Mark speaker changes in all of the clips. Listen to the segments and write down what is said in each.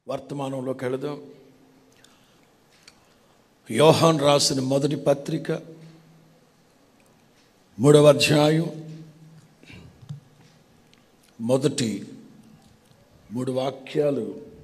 Speaker 1: వర్తమానంలోకి వెళదాం యోహాన్ రాసిన మొదటి పత్రిక మూడవ అధ్యాయం మొదటి మూడు వాక్యాలు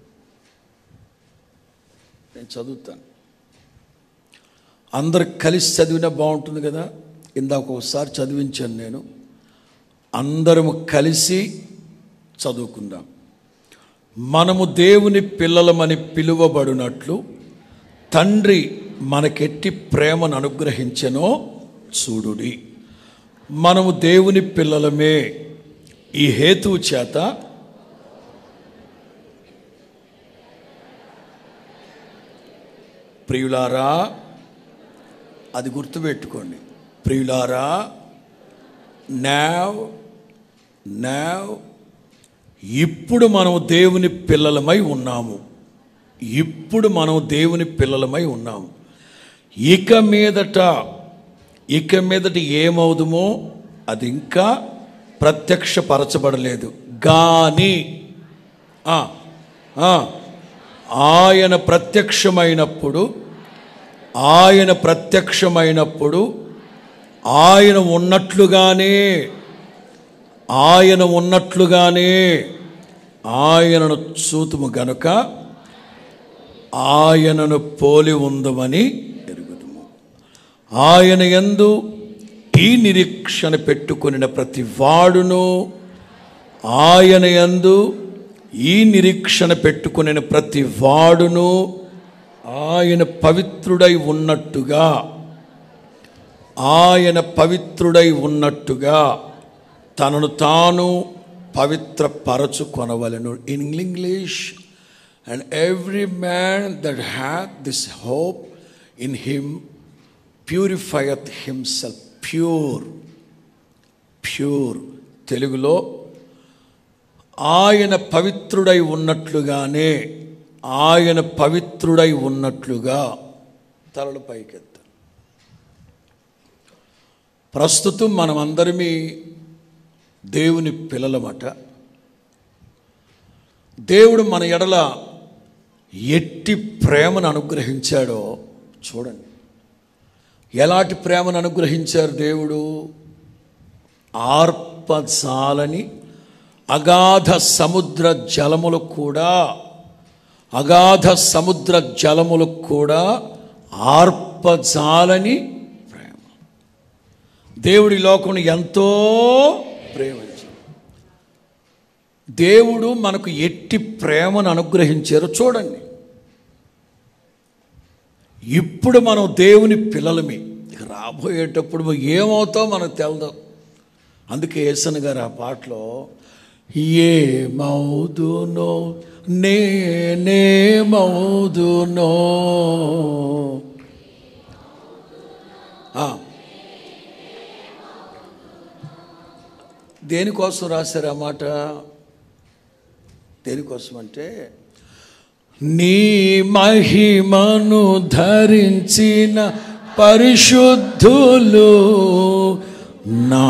Speaker 1: నేను చదువుతాను అందరు కలిసి చదివినా బాగుంటుంది కదా ఇందాక ఒకసారి చదివించాను నేను అందరము కలిసి చదువుకుందాం మనము దేవుని పిల్లలమని పిలువబడినట్లు తండ్రి మనకెట్టి ప్రేమను అనుగ్రహించెనో చూడుడి మనము దేవుని పిల్లలమే ఈ హేతువు చేత ప్రియులారా అది గుర్తుపెట్టుకోండి ప్రియులారా నావ్ నావ్ ఇప్పుడు మనం దేవుని పిల్లలమై ఉన్నాము ఇప్పుడు మనం దేవుని పిల్లలమై ఉన్నాము ఇక మీదట ఇక మీదట ఏమవుదుమో అది ఇంకా ప్రత్యక్షపరచబడలేదు కానీ ఆ, ఆ, ఆయన ప్రత్యక్షమైనప్పుడు ఆయన ప్రత్యక్షమైనప్పుడు ఆయన ఉన్నట్లుగానే ఆయన ఉన్నట్లుగానే ఆయనను చూతుము గనుక ఆయనను పోలి ఉందమని ఎరుగుదుము ఆయన యందు ఈ నిరీక్షణ పెట్టుకొనిన ప్రతి వాడును ఆయన యందు ఈ నిరీక్షణ పెట్టుకొనిన ప్రతి వాడును ఆయన పవిత్రుడై ఉన్నట్టుగా ఆయన పవిత్రుడై ఉన్నట్టుగా తనను తాను పవిత్రపరచుకొనవలను in English and every man that hath this hope in him purifieth himself pure pure తెలుగులో ఆయన పవిత్రుడై ఉన్నట్లుగానే ఆయన పవిత్రుడై ఉన్నట్లుగా తలలు పైకెత్త ప్రస్తుతం మనమందరమీ దేవుని పిల్లలమట దేవుడు మన ఎడల ఎట్టి ప్రేమను అనుగ్రహించాడో చూడండి ఎలాంటి ప్రేమను అనుగ్రహించారు దేవుడు ఆర్పజాలని అగాధ సముద్ర జలములు కూడా అగాధ సముద్ర జలములు కూడా ఆర్పజాలని ప్రేమ దేవుడి లోకం ఎంతో ప్రేమించాడు దేవుడు మనకు ఎట్టి ప్రేమను అనుగ్రహించారో చూడండి ఇప్పుడు మనం దేవుని పిల్లలమి ఇక రాబోయేటప్పుడు ఏమవుతావు మనకు తెలదు అందుకే యేసన్ గారు ఆ పాటలో ఏమవుదునో నేనేమవుదునో ఆ. దేనికోసం రాశారు ఆ మాట దేనికోసం అంటే నీ మహిమను ధరించిన పరిశుద్ధులు నా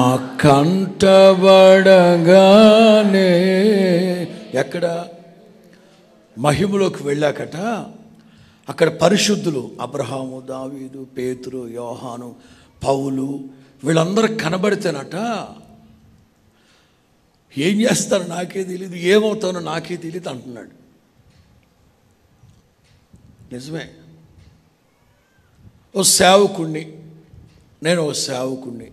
Speaker 1: కంటబడగానే ఎక్కడ మహిమలోకి వెళ్ళాకట అక్కడ పరిశుద్ధులు అబ్రహాము దావీదు పేతురు యోహాను పౌలు వీళ్ళందరూ కనబడితేనట ఏం చేస్తారో నాకే తెలియదు ఏమవుతానో నాకే తెలియదు అంటున్నాడు నిజమే ఓ సేవకుణ్ణి నేను ఓ సేవకుణ్ణి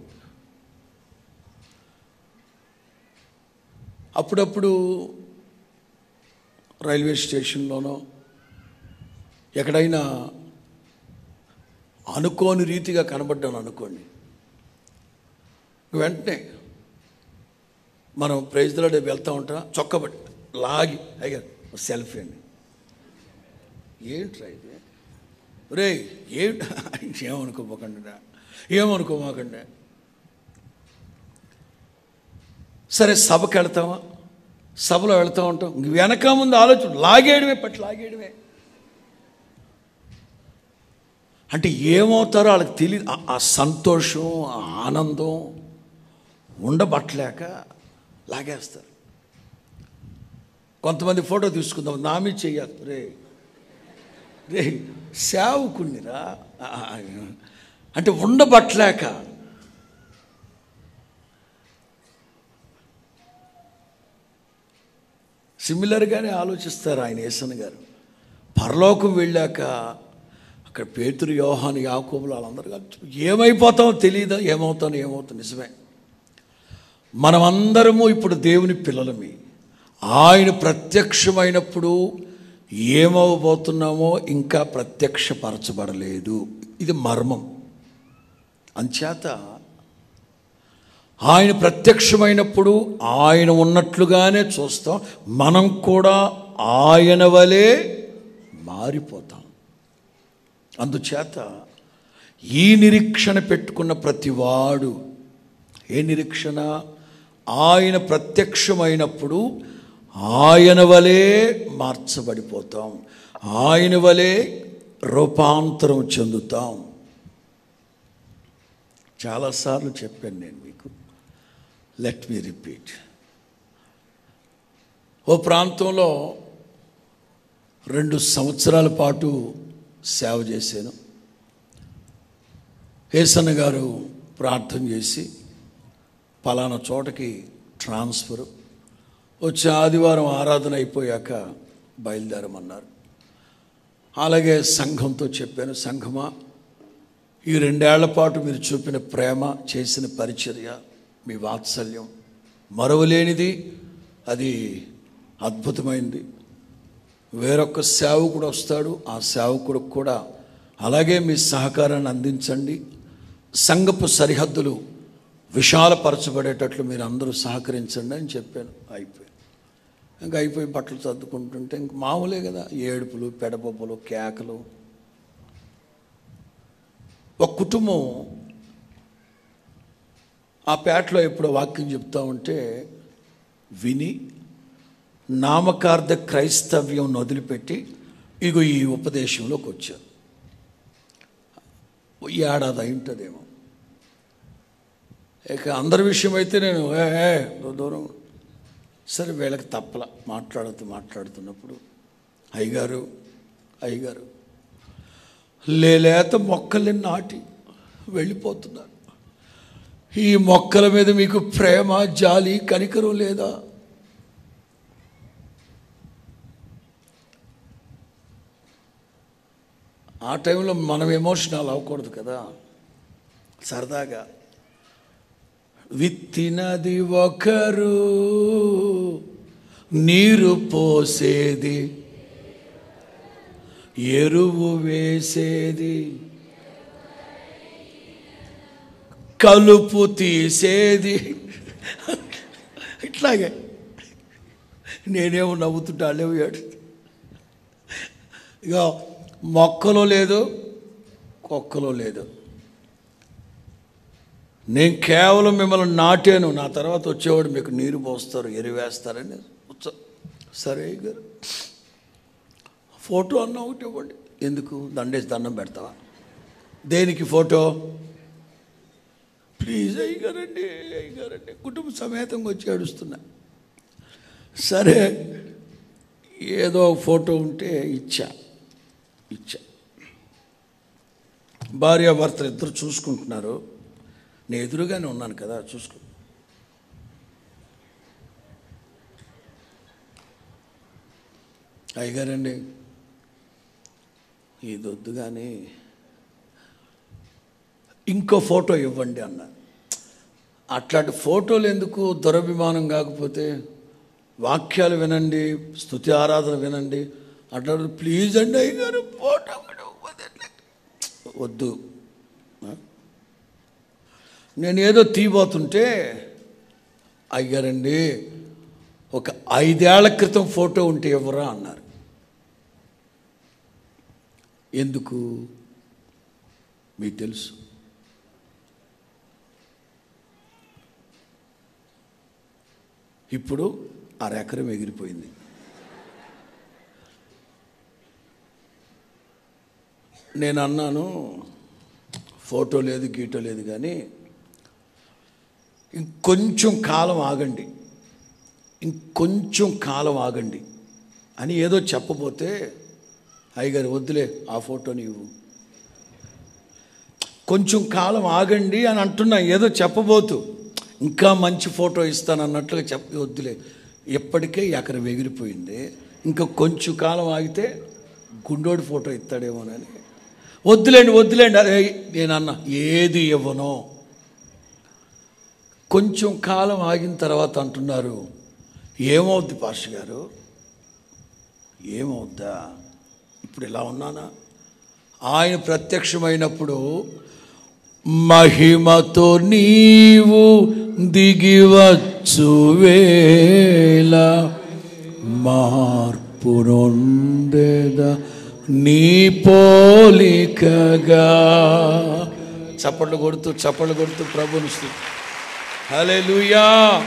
Speaker 1: అప్పుడప్పుడు రైల్వే స్టేషన్లోనో ఎక్కడైనా అనుకోని రీతిగా కనబడ్డాను అనుకోండి వెంటనే మనం ప్రైజ్లో వెళ్తూ ఉంటాం చొక్కబట్టి లాగి అయ్యా సెల్ఫీ అండి ఏంట్రా ఇది రే ఏంటి ఏమనుకోపోకండి ఏమనుకోమాకండి సరే సభకి వెళ్తామా సభలో వెళ్తూ ఉంటాం ఇంక వెనక ముందు ఆలోచన లాగేయడమే పట్టు లాగేయడమే అంటే ఏమవుతారో వాళ్ళకి తెలియదు ఆ- ఆ సంతోషం ఆ ఆనందం ఉండబట్టలేక లాగేస్తారు కొంతమంది ఫోటో తీసుకుందాం నామి చెయ్యాలి రే రే సేవకుణ్ణిరా ఆ, అంటే ఉండబట్టలేక సిమిలర్గానే ఆలోచిస్తారు ఆయన యేసన్ గారు పరలోకం వెళ్ళాక అక్కడ పేతురు యోహాను యాకోబులు వాళ్ళందరూ కలిసి ఏమైపోతామో తెలియదా ఏమవుతానో ఏమవుతాం నిజమే మనమందరము ఇప్పుడు దేవుని పిల్లలమి ఆయన ప్రత్యక్షమైనప్పుడు ఏమవబోతున్నామో ఇంకా ప్రత్యక్షపరచబడలేదు ఇది మర్మం అంచేత ఆయన ప్రత్యక్షమైనప్పుడు ఆయన ఉన్నట్లుగానే చూస్తాం మనం కూడా ఆయన వలె మారిపోతాం అందుచేత ఈ నిరీక్షణ పెట్టుకున్న ప్రతివాడు ఏ నిరీక్షణ ఆయన ప్రత్యక్షమైనప్పుడు ఆయన వలె మార్చబడిపోతాం ఆయన వలె రూపాంతరం చెందుతాం చాలాసార్లు చెప్పాను నేను మీకు లెట్ మీ రిపీట్ ఓ ప్రాంతంలో రెండు సంవత్సరాల పాటు సేవ చేశాను ఏసన్న గారు ప్రార్థన చేసి పలానా చోటకి ట్రాన్స్ఫర్ వచ్చే ఆదివారం ఆరాధన అయిపోయాక బయలుదేరమన్నారు అలాగే సంఘంతో చెప్పాను సంఘమా ఈ రెండేళ్ల పాటు మీరు చూపిన ప్రేమ చేసిన పరిచర్య మీ వాత్సల్యం మరవలేనిది అది అద్భుతమైంది వేరొక సేవకుడు వస్తాడు ఆ సేవకుడికి కూడా అలాగే మీ సహకారాన్ని అందించండి సంఘపు సరిహద్దులు విశాలపరచబడేటట్లు మీరు అందరూ సహకరించండి అని చెప్పాను అయిపోయి ఇంకా అయిపోయి బట్టలు సర్దుకుంటుంటే ఇంక మామూలే కదా ఏడుపులు పెడబొబ్బలు కేకలు ఒక కుటుంబం ఆ పేటలో ఎప్పుడో వాక్యం చెప్తా ఉంటే విని నామకార్థ క్రైస్తవ్యం వదిలిపెట్టి ఇగో ఈ ఉపదేశంలోకి వచ్చారు ఈ ఏడాది అయి ఉంటుందేమో ఇక అందరి విషయం అయితే నేను ఏ ఏ, దూ- దూరం సరే వీళ్ళకి తప్పల మాట్లాడుతూ మాట్లాడుతున్నప్పుడు అయ్యగారు అయ్యగారు లేలేత మొక్కల్ని నాటి వెళ్ళిపోతున్నారు ఈ మొక్కల మీద మీకు ప్రేమ జాలి కనికరం లేదా ఆ టైంలో మనం ఎమోషనల్ అవ్వకూడదు కదా సరదాగా విత్తినది ఒకరు నీరు పోసేది ఎరువు వేసేది కలుపు తీసేది ఇట్లాగే నేనేమో నవ్వుతుంటా లేవు ఇక మొక్కలో లేదు కుక్కలో లేదు నేను కేవలం మిమ్మల్ని నాటాను నా తర్వాత వచ్చేవాడు మీకు నీరు పోస్తారు ఎరివేస్తారని ఉచ్చ- సరే గారు ఫోటో అన్న ఒకటి ఇవ్వండి ఎందుకు దండేసి దండం పెడతావా దేనికి ఫోటో ప్లీజ్ అయ్యగారండి అయ్యగారండి కుటుంబ సమేతంగా వచ్చి ఏడుస్తున్నా సరే ఏదో ఒక ఫోటో ఉంటే ఇచ్చా ఇచ్చా భార్యాభర్తలు ఇద్దరు చూసుకుంటున్నారు నేను ఎదురుగానే ఉన్నాను కదా చూసుకో అయ్యగారండి ఇది వద్దు కానీ ఇంకో ఫోటో ఇవ్వండి అన్నారు అట్లాంటి ఫోటోలు ఎందుకు దురభిమానం కాకపోతే వాక్యాలు వినండి స్థుతి ఆరాధన వినండి అట్లా ప్లీజ్ అండి అయ్యగారు ఫోటో కూడా వదలండి." వద్దు ఆ? నేను ఏదో తీయబోతుంటే అయ్యారండి ఒక ఐదేళ్ల క్రితం ఫోటో ఉంటే ఎవరా అన్నారు ఎందుకు మీకు తెలుసు ఇప్పుడు అరెకరం ఎగిరిపోయింది నేను అన్నాను ఫోటో లేదు గీటో లేదు కానీ ఇంకొంచెం కాలం ఆగండి ఇంకొంచెం కాలం ఆగండి అని ఏదో చెప్పబోతే అయ్యగారు వద్దులే ఆ ఫోటో నీవు కొంచెం కాలం ఆగండి అని అంటున్నా ఏదో చెప్పబోతు ఇంకా మంచి ఫోటో ఇస్తానన్నట్లుగా చెప్ప వద్దులే ఎప్పటికే ఎకర ఎగిరిపోయింది ఇంకా కొంచెం కాలం ఆగితే గుండోడి ఫోటో ఇస్తాడేమోనని వద్దులేండి వద్దులేండి అదే నేనన్నా ఏది ఇవ్వను కొంచెం కాలం ఆగిన తర్వాత అంటున్నారు ఏమవుద్ది పాష గారు ఏమవుద్దా ఇప్పుడు ఇలా ఉన్నానా ఆయన ప్రత్యక్షమైనప్పుడు మహిమతో నీవు దిగివచ్చు వేళ మార్పు నొందెద నీ పోలికగా చప్పట్లు కొడుతూ చప్పట్లు కొడుతూ ప్రభుని హల్లెలూయా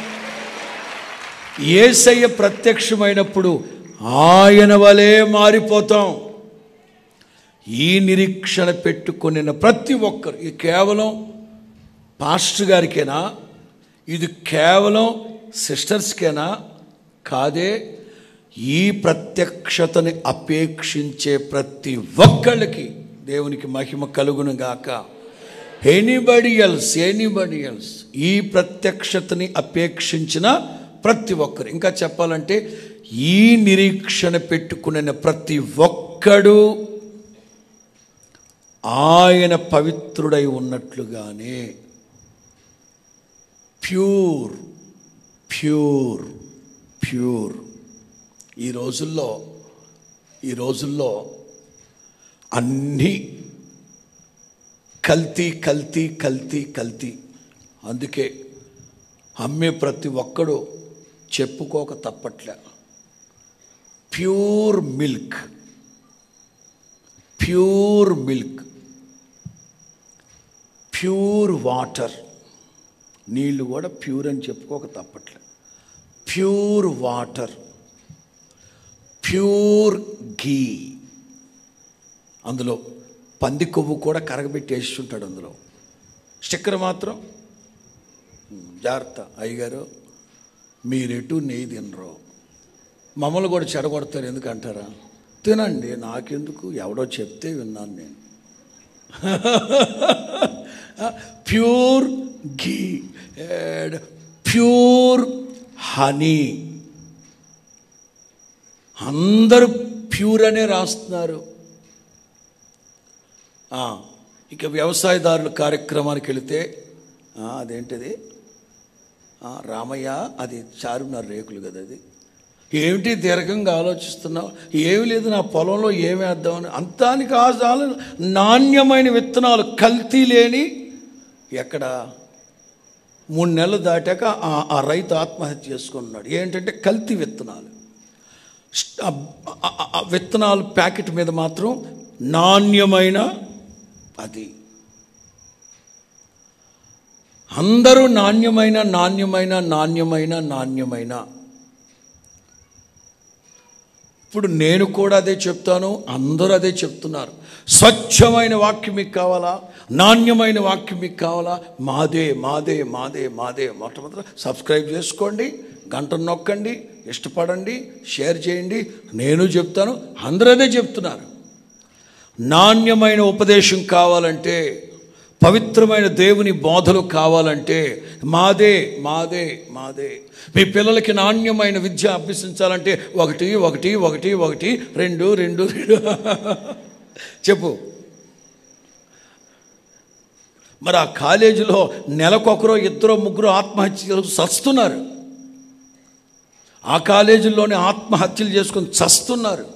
Speaker 1: ఏసయ్య ప్రత్యక్షమైనప్పుడు ఆయన వలే మారిపోతాం ఈ నిరీక్షణ పెట్టుకుని ప్రతి ఒక్కరు ఇది కేవలం పాస్టర్ గారికేనా ఇది కేవలం సిస్టర్స్కేనా కాదే ఈ ప్రత్యక్షతని అపేక్షించే ప్రతి ఒక్కళ్ళకి దేవునికి మహిమ కలుగును గాక ఎనీబడి ఎల్స్ ఎనీబడి ఎల్స్ ఈ ప్రత్యక్షతని అపేక్షించిన ప్రతి ఒక్కరు ఇంకా చెప్పాలంటే ఈ నిరీక్షణ పెట్టుకున్న ప్రతి ఒక్కడు ఆయన పవిత్రుడై ఉన్నట్లుగానే ప్యూర్ ప్యూర్ ప్యూర్ ఈ రోజుల్లో ఈ రోజుల్లో అన్నీ కల్తీ కల్తీ కల్తీ కల్తీ అందుకే అమ్మే ప్రతి ఒక్కడు చెప్పుకోక తప్పట్లే pure milk pure milk pure water నీళ్ళు కూడా ప్యూర్ అని చెప్పుకోక తప్పట్లే ప్యూర్ వాటర్ ప్యూర్ గీ అందులో పంది కొవ్వు కూడా కరగబెట్టి వేస్తుంటాడు అందులో స్టిక్కర్ మాత్రం ఉమ్, జాగ్రత్త అయ్యగారు మీరెటు నెయ్యి తినరు మమ్మల్ని కూడా చెడగొడతారు ఎందుకు అంటారా తినండి నాకెందుకు ఎవడో చెప్తే విన్నాను నేను pure ghee and pure honey అందరూ ప్యూర్ అనే రాస్తున్నారు ఆ, ఇక వ్యవసాయదారుల కార్యక్రమానికి వెళితే ఆ, అదేంటిది ఆ, రామయ్య అది చారున్నర రేకులు కదా అది ఏమిటి దీర్ఘంగా ఆలోచిస్తున్నావు ఏమి లేదు నా పొలంలో ఏమి వేద్దామని అంతానికి ఆశాలు నాణ్యమైన విత్తనాలు కల్తీ లేని ఎక్కడ మూడు నెలలు దాటాక ఆ- ఆ రైతు ఆత్మహత్య చేసుకున్నాడు ఏంటంటే కల్తీ విత్తనాలు స్ట్- ఆ- ఆ- ఆ విత్తనాలు ప్యాకెట్ మీద మాత్రం నాణ్యమైన అది అందరూ నాణ్యమైన నాణ్యమైన నాణ్యమైన నాణ్యమైన ఇప్పుడు నేను కూడా అదే చెప్తాను అందరూ అదే చెప్తున్నారు స్వచ్ఛమైన వాక్యం మీకు కావాలా నాణ్యమైన వాక్యం మీకు కావాలా మాదే మాదే మాదే మాదే మొట్టమొదట సబ్స్క్రైబ్ చేసుకోండి గంట నొక్కండి ఇష్టపడండి షేర్ చేయండి నేను చెప్తాను అందరూ అదే చెప్తున్నారు నాణ్యమైన ఉపదేశం కావాలంటే పవిత్రమైన దేవుని బోధలు కావాలంటే మాదే మాదే మాదే మీ పిల్లలకి నాణ్యమైన విద్య అభ్యసించాలంటే ఒకటి ఒకటి ఒకటి ఒకటి రెండు రెండు రెండు చెప్పు మరి ఆ కాలేజీలో నెలకొకరో ఇద్దరో ముగ్గురు ఆత్మహత్యలు చస్తున్నారు ఆ కాలేజీల్లోనే ఆత్మహత్యలు చేసుకొని చస్తున్నారు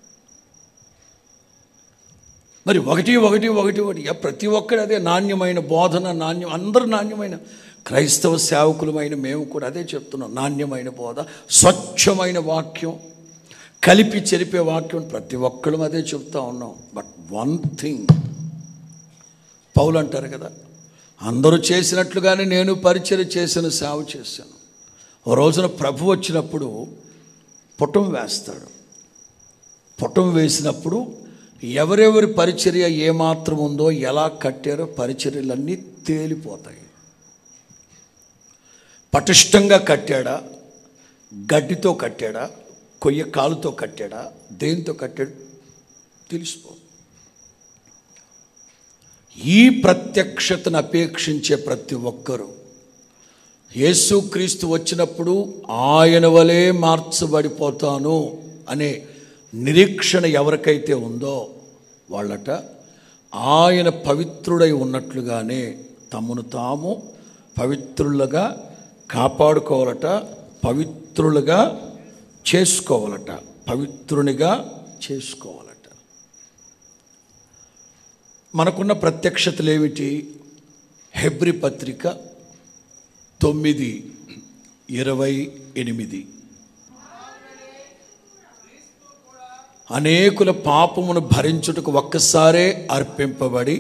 Speaker 1: మరి ఒకటి ఒకటి ఒకటి ఒకటి ఇక ప్రతి ఒక్కరు అదే నాణ్యమైన బోధన నాణ్యం అందరూ నాణ్యమైన క్రైస్తవ సేవకులమైన మేము కూడా అదే చెప్తున్నాం నాణ్యమైన బోధ స్వచ్ఛమైన వాక్యం కలిపి చెరిపే వాక్యం ప్రతి ఒక్కళ్ళం అదే చెప్తా ఉన్నాం బట్ వన్ థింగ్ పౌలు అంటారు కదా అందరూ చేసినట్లుగానే నేను పరిచయం చేసిన సేవ చేశాను ఓ రోజున ప్రభు వచ్చినప్పుడు పుటం వేస్తాడు పుటం వేసినప్పుడు ఎవరెవరి పరిచర్య ఏమాత్రం ఉందో ఎలా కట్టారో పరిచర్యలన్నీ తేలిపోతాయి పటిష్టంగా కట్టాడా గడ్డితో కట్టాడా కొయ్య కాలుతో కట్టాడా దేంతో కట్టాడు తెలిసిపో ఈ ప్రత్యక్షతను అపేక్షించే ప్రతి ఒక్కరూ యేసుక్రీస్తు వచ్చినప్పుడు ఆయన వలె మార్చబడిపోతాను అనే నిరీక్షణ ఎవరికైతే ఉందో వాళ్ళట ఆయన పవిత్రుడై ఉన్నట్లుగానే తమను తాము పవిత్రులుగా కాపాడుకోవాలట పవిత్రులుగా చేసుకోవాలట పవిత్రునిగా చేసుకోవాలట మనకున్న ప్రత్యక్షతలు ఏమిటి హెబ్రి పత్రిక తొమ్మిది ఇరవై ఎనిమిది అనేకుల పాపమును భరించుటకు ఒక్కసారే అర్పింపబడి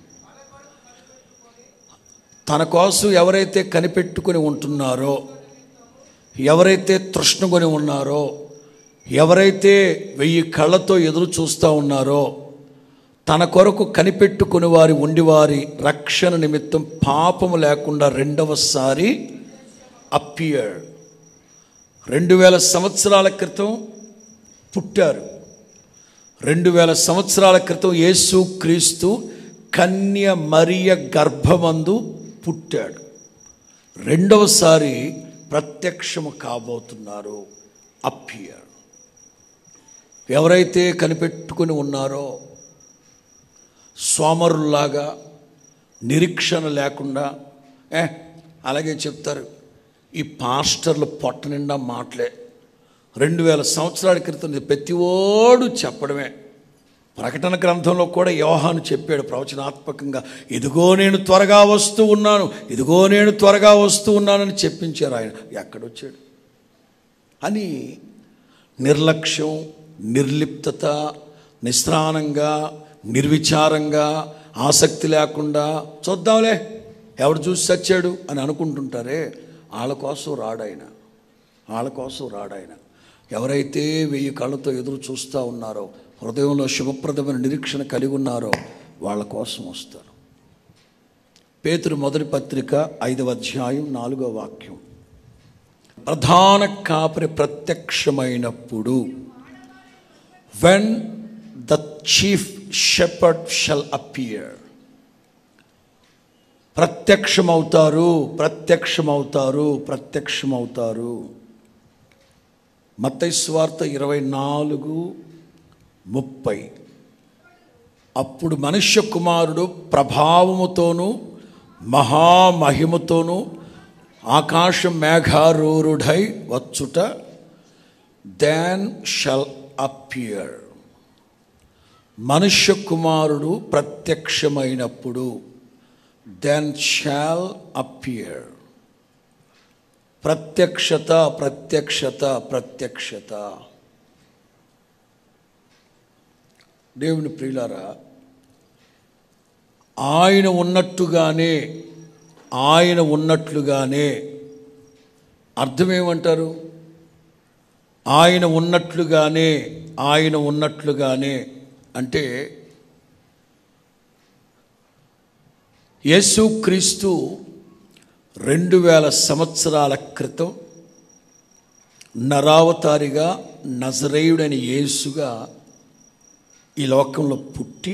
Speaker 1: తన కోసం ఎవరైతే కనిపెట్టుకుని ఉంటున్నారో ఎవరైతే తృష్ణకొని ఉన్నారో ఎవరైతే వెయ్యి కళ్ళతో ఎదురు చూస్తూ ఉన్నారో తన కొరకు కనిపెట్టుకుని వారి ఉండివారి రక్షణ నిమిత్తం పాపము లేకుండా రెండవసారి అప్పియర్ రెండు వేల సంవత్సరాల క్రితం పుట్టారు రెండు వేల సంవత్సరాల క్రితం యేసు క్రీస్తు కన్య మరియ గర్భమందు పుట్టాడు రెండవసారి ప్రత్యక్షము కాబోతున్నారు అప్పియర్ ఎవరైతే కనిపెట్టుకుని ఉన్నారో సోమరుల్లాగా నిరీక్షణ లేకుండా ఏ అలాగే చెప్తారు ఈ పాస్టర్లు పొట్ట నిండా మాటలే రెండు వేల సంవత్సరాల క్రితం ఇది ప్రతి ఓడు చెప్పడమే ప్రకటన గ్రంథంలో కూడా యోహాను చెప్పాడు ప్రవచనాత్మకంగా ఇదిగో నేను త్వరగా వస్తూ ఉన్నాను ఇదిగో నేను త్వరగా వస్తూ ఉన్నానని చెప్పించారు ఆయన ఎక్కడొచ్చాడు అని నిర్లక్ష్యం నిర్లిప్తత నిస్త్రాణంగా నిర్విచారంగా ఆసక్తి లేకుండా చూద్దాంలే ఎవడు చూసి చచ్చాడు అని అనుకుంటుంటారే వాళ్ళ కోసం రాడాయన వాళ్ళ కోసం రాడాయన ఎవరైతే వెయ్యి కళ్ళతో ఎదురు చూస్తూ ఉన్నారో హృదయంలో శుభప్రదమైన నిరీక్షణ కలిగి ఉన్నారో వాళ్ళ కోసం వస్తారు పేతురు మొదటి పత్రిక ఐదవ అధ్యాయం నాలుగో వాక్యం ప్రధాన కాపరి ప్రత్యక్షమైనప్పుడు when the chief shepherd shall appear ప్రత్యక్షమవుతారు ప్రత్యక్షమవుతారు ప్రత్యక్షమవుతారు మత్తైస్వార్త ఇరవై నాలుగు ముప్పై అప్పుడు మనుష్య కుమారుడు ప్రభావముతోనూ మహామహిమతోనూ ఆకాశ మేఘారూరుడై వచ్చుట దాన్ షల్ అపియర్ మనుష్య కుమారుడు ప్రత్యక్షమైనప్పుడు దెన్ షాల్ అపియర్ ప్రత్యక్షత ప్రత్యక్షత ప్రత్యక్షత దేవుని ప్రియులారా ఆయన ఉన్నట్టుగానే ఆయన ఉన్నట్లుగానే అర్థం ఏమంటారు ఆయన ఉన్నట్లుగానే ఆయన ఉన్నట్లుగానే అంటే యేసుక్రీస్తు రెండు వేల సంవత్సరాల క్రితం నరావతారిగా నజరేయుడని యేసుగా ఈ లోకంలో పుట్టి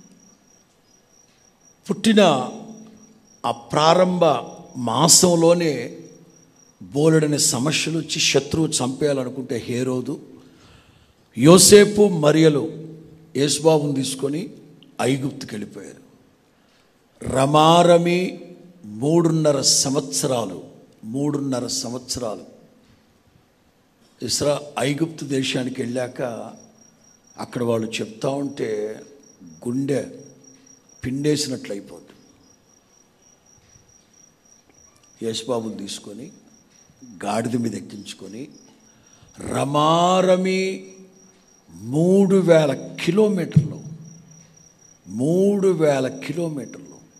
Speaker 1: పుట్టిన ఆ ప్రారంభ మాసంలోనే బోలెడని సమస్యలు వచ్చి శత్రువు చంపేయాలనుకుంటే హేరోదు యోసేపు మరియలు యేసుబాబుని తీసుకొని ఐగుప్తుకి వెళ్ళిపోయారు రమారమి మూడున్నర సంవత్సరాలు మూడున్నర సంవత్సరాలు ఇస్రా ఐగుప్తు దేశానికి వెళ్ళాక అక్కడ వాళ్ళు చెప్తా ఉంటే గుండె పిండేసినట్లు అయిపోద్ది యేసుబాబుని తీసుకొని గాడిద మీద ఎక్కించుకొని రమారమి మూడు వేల కిలోమీటర్లు మూడు వేల కిలోమీటర్లు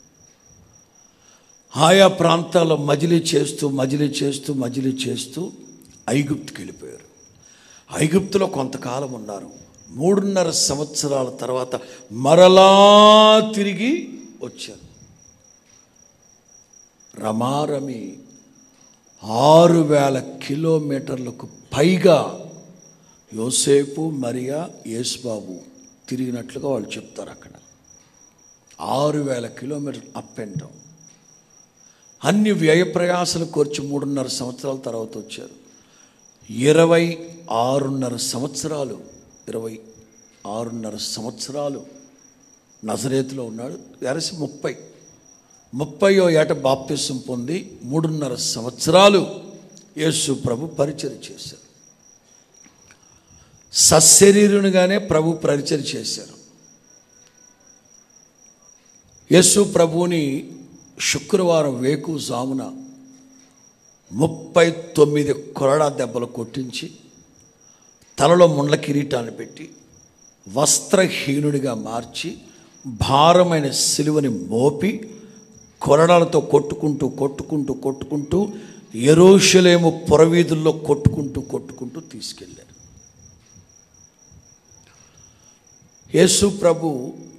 Speaker 1: ఆయా ప్రాంతాల్లో మజిలీ చేస్తూ మజిలీ చేస్తూ మజిలీ చేస్తూ ఐగుప్తుకి వెళ్ళిపోయారు ఐగుప్తులో కొంతకాలం ఉన్నారు మూడున్నర సంవత్సరాల తర్వాత మరలా తిరిగి వచ్చారు రమారమి ఆరు వేల కిలోమీటర్లకు పైగా యోసేపు మరియా యేసుబాబు తిరిగినట్లుగా వాళ్ళు చెప్తారు అక్కడ ఆరు వేల కిలోమీటర్ అప్ అండ్ డౌన్ అన్ని వ్యయ ప్రయాసాలు కోర్చి మూడున్నర సంవత్సరాల తర్వాత వచ్చారు ఇరవై ఆరున్నర సంవత్సరాలు ఇరవై ఆరున్నర సంవత్సరాలు నజరేతులో ఉన్నాడు ఎరసి ముప్పై ముప్పయో ఏట బాప్తిసం పొంది మూడున్నర సంవత్సరాలు యేసు ప్రభు పరిచయం చేశారు సశరీరునిగానే ప్రభు పరిచయం చేశారు యేసు ప్రభువుని శుక్రవారం వేకు జామున ముప్పై తొమ్మిది కొరడా దెబ్బలు కొట్టించి తలలో ముండ్ల కిరీటాన్ని పెట్టి వస్త్రహీనుడిగా మార్చి భారమైన సిలువని మోపి కొరడాలతో కొట్టుకుంటూ కొట్టుకుంటూ కొట్టుకుంటూ ఎరోషలేము పురవీధుల్లో కొట్టుకుంటూ కొట్టుకుంటూ తీసుకెళ్ళారు యేసు ప్రభు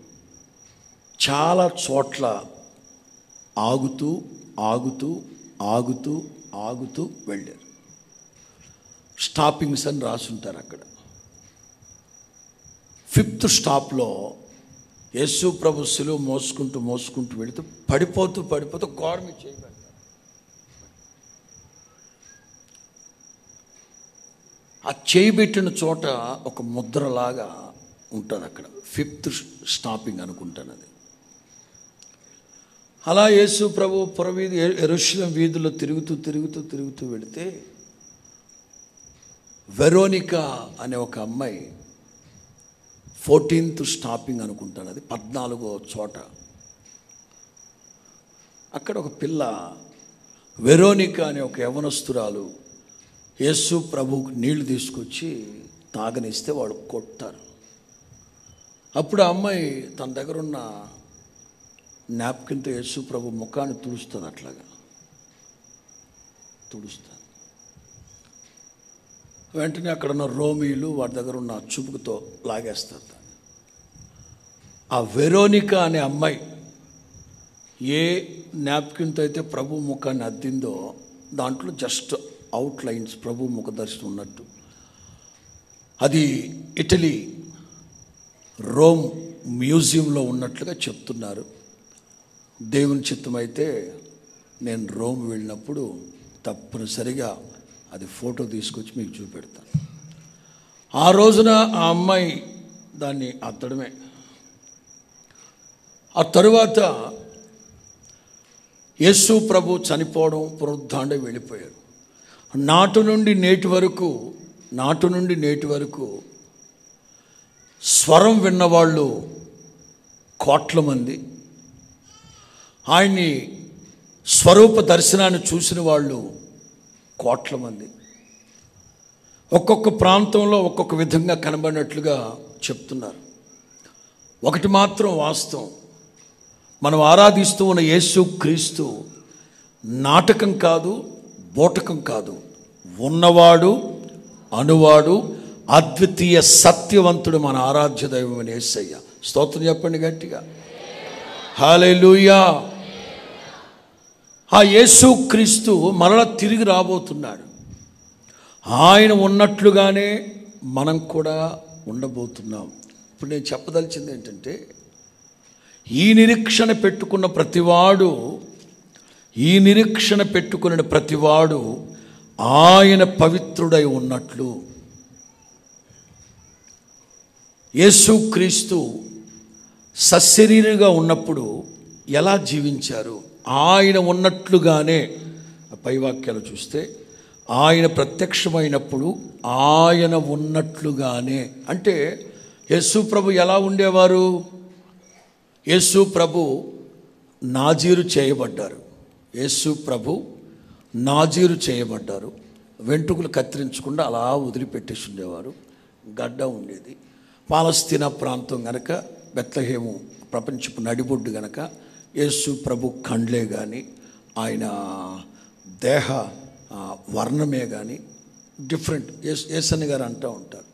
Speaker 1: చాలా చోట్ల ఆగుతూ ఆగుతూ ఆగుతూ ఆగుతూ వెళ్ళారు స్టాపింగ్స్ అని రాసుంటారు అక్కడ ఫిఫ్త్ స్టాప్లో యేసు ప్రభు సులువు మోసుకుంటూ మోసుకుంటూ వెళుతూ పడిపోతూ పడిపోతూ గోడమి చేయబడ్డారు ఆ చేయి పెట్టిన చోట ఒక ముద్రలాగా ఉంటుంది అక్కడ ఫిఫ్త్ స్టాపింగ్ అనుకుంటాను అది అలా యేసు ప్రభు పురవీధి ఎరుషులం వీధుల్లో తిరుగుతూ తిరుగుతూ తిరుగుతూ వెళితే వెరోనికా అనే ఒక అమ్మాయి ఫోర్టీన్త్ స్టాపింగ్ అనుకుంటాను అది పద్నాలుగో చోట అక్కడ ఒక పిల్ల వెరోనికా అనే ఒక యవనస్తురాలు యేసు ప్రభువుకు నీళ్లు తీసుకొచ్చి తాగనిస్తే వాడు కొట్టారు అప్పుడు ఆ అమ్మాయి తన దగ్గర ఉన్న నాప్కిన్తో యేసు ప్రభు ముఖాన్ని తుడుస్తుంది అట్లాగా తుడుస్తుంది వెంటనే అక్కడ ఉన్న రోమీలు వాడి దగ్గర ఉన్న చూపుకుతో లాగేస్తారు దాన్ని ఆ వెరోనికా అనే అమ్మాయి ఏ నాప్కిన్తో అయితే ప్రభు ముఖాన్ని అద్దిందో దాంట్లో జస్ట్ అవుట్ లైన్స్ ప్రభు ముఖ దర్శనం ఉన్నట్టు అది ఇటలీ రోమ్ మ్యూజియంలో ఉన్నట్లుగా చెప్తున్నారు దేవుని చిత్తమైతే నేను రోమ్ వెళ్ళినప్పుడు తప్పనిసరిగా అది ఫోటో తీసుకొచ్చి మీకు చూపెడతాను ఆ రోజున ఆ అమ్మాయి దాన్ని అత్తడమే ఆ తరువాత యేసు ప్రభు చనిపోవడం పునరుద్ధాండే వెళ్ళిపోయారు నాటు నుండి నేటి వరకు నాటు నుండి నేటి వరకు స్వరం విన్నవాళ్ళు కోట్ల మంది ఆయన్ని స్వరూప దర్శనాన్ని చూసిన వాళ్ళు కోట్ల మంది ఒక్కొక్క ప్రాంతంలో ఒక్కొక్క విధంగా కనబడినట్లుగా చెప్తున్నారు ఒకటి మాత్రం వాస్తవం మనం ఆరాధిస్తూ ఉన్న యేసు క్రీస్తు నాటకం కాదు బోటకం కాదు ఉన్నవాడు అనువాడు అద్వితీయ సత్యవంతుడు మన ఆరాధ్య దైవం అని యేసయ్య స్తోత్రం చెప్పండి గట్టిగా హాలేలుయా ఆ యేసు క్రీస్తు మరల తిరిగి రాబోతున్నాడు ఆయన ఉన్నట్లుగానే మనం కూడా ఉండబోతున్నాం ఇప్పుడు నేను చెప్పదలిచింది ఏంటంటే ఈ నిరీక్షణ పెట్టుకున్న ప్రతివాడు ఈ నిరీక్షణ పెట్టుకున్న ప్రతివాడు ఆయన పవిత్రుడై ఉన్నట్లు యేసుక్రీస్తు సశరీరుగా ఉన్నప్పుడు ఎలా జీవించారు ఆయన ఉన్నట్లుగానే పై వాక్యాలు చూస్తే ఆయన ప్రత్యక్షమైనప్పుడు ఆయన ఉన్నట్లుగానే అంటే యేసు ప్రభు ఎలా ఉండేవారు యేసు ప్రభు నాజీరు చేయబడ్డారు యేసు ప్రభు నాజీరు చేయబడ్డారు వెంట్రుకలు కత్తిరించకుండా అలా వదిలిపెట్టేసి ఉండేవారు గడ్డ ఉండేది పాలస్తీనా ప్రాంతం గనక బెత్తహేము ప్రపంచపు నడిబొడ్డు గనక యేసు ప్రభు కండ్లే కానీ ఆయన దేహ ఆ, వర్ణమే కానీ డిఫరెంట్ ఏస్ ఏసన్న గారు అంటూ ఉంటారు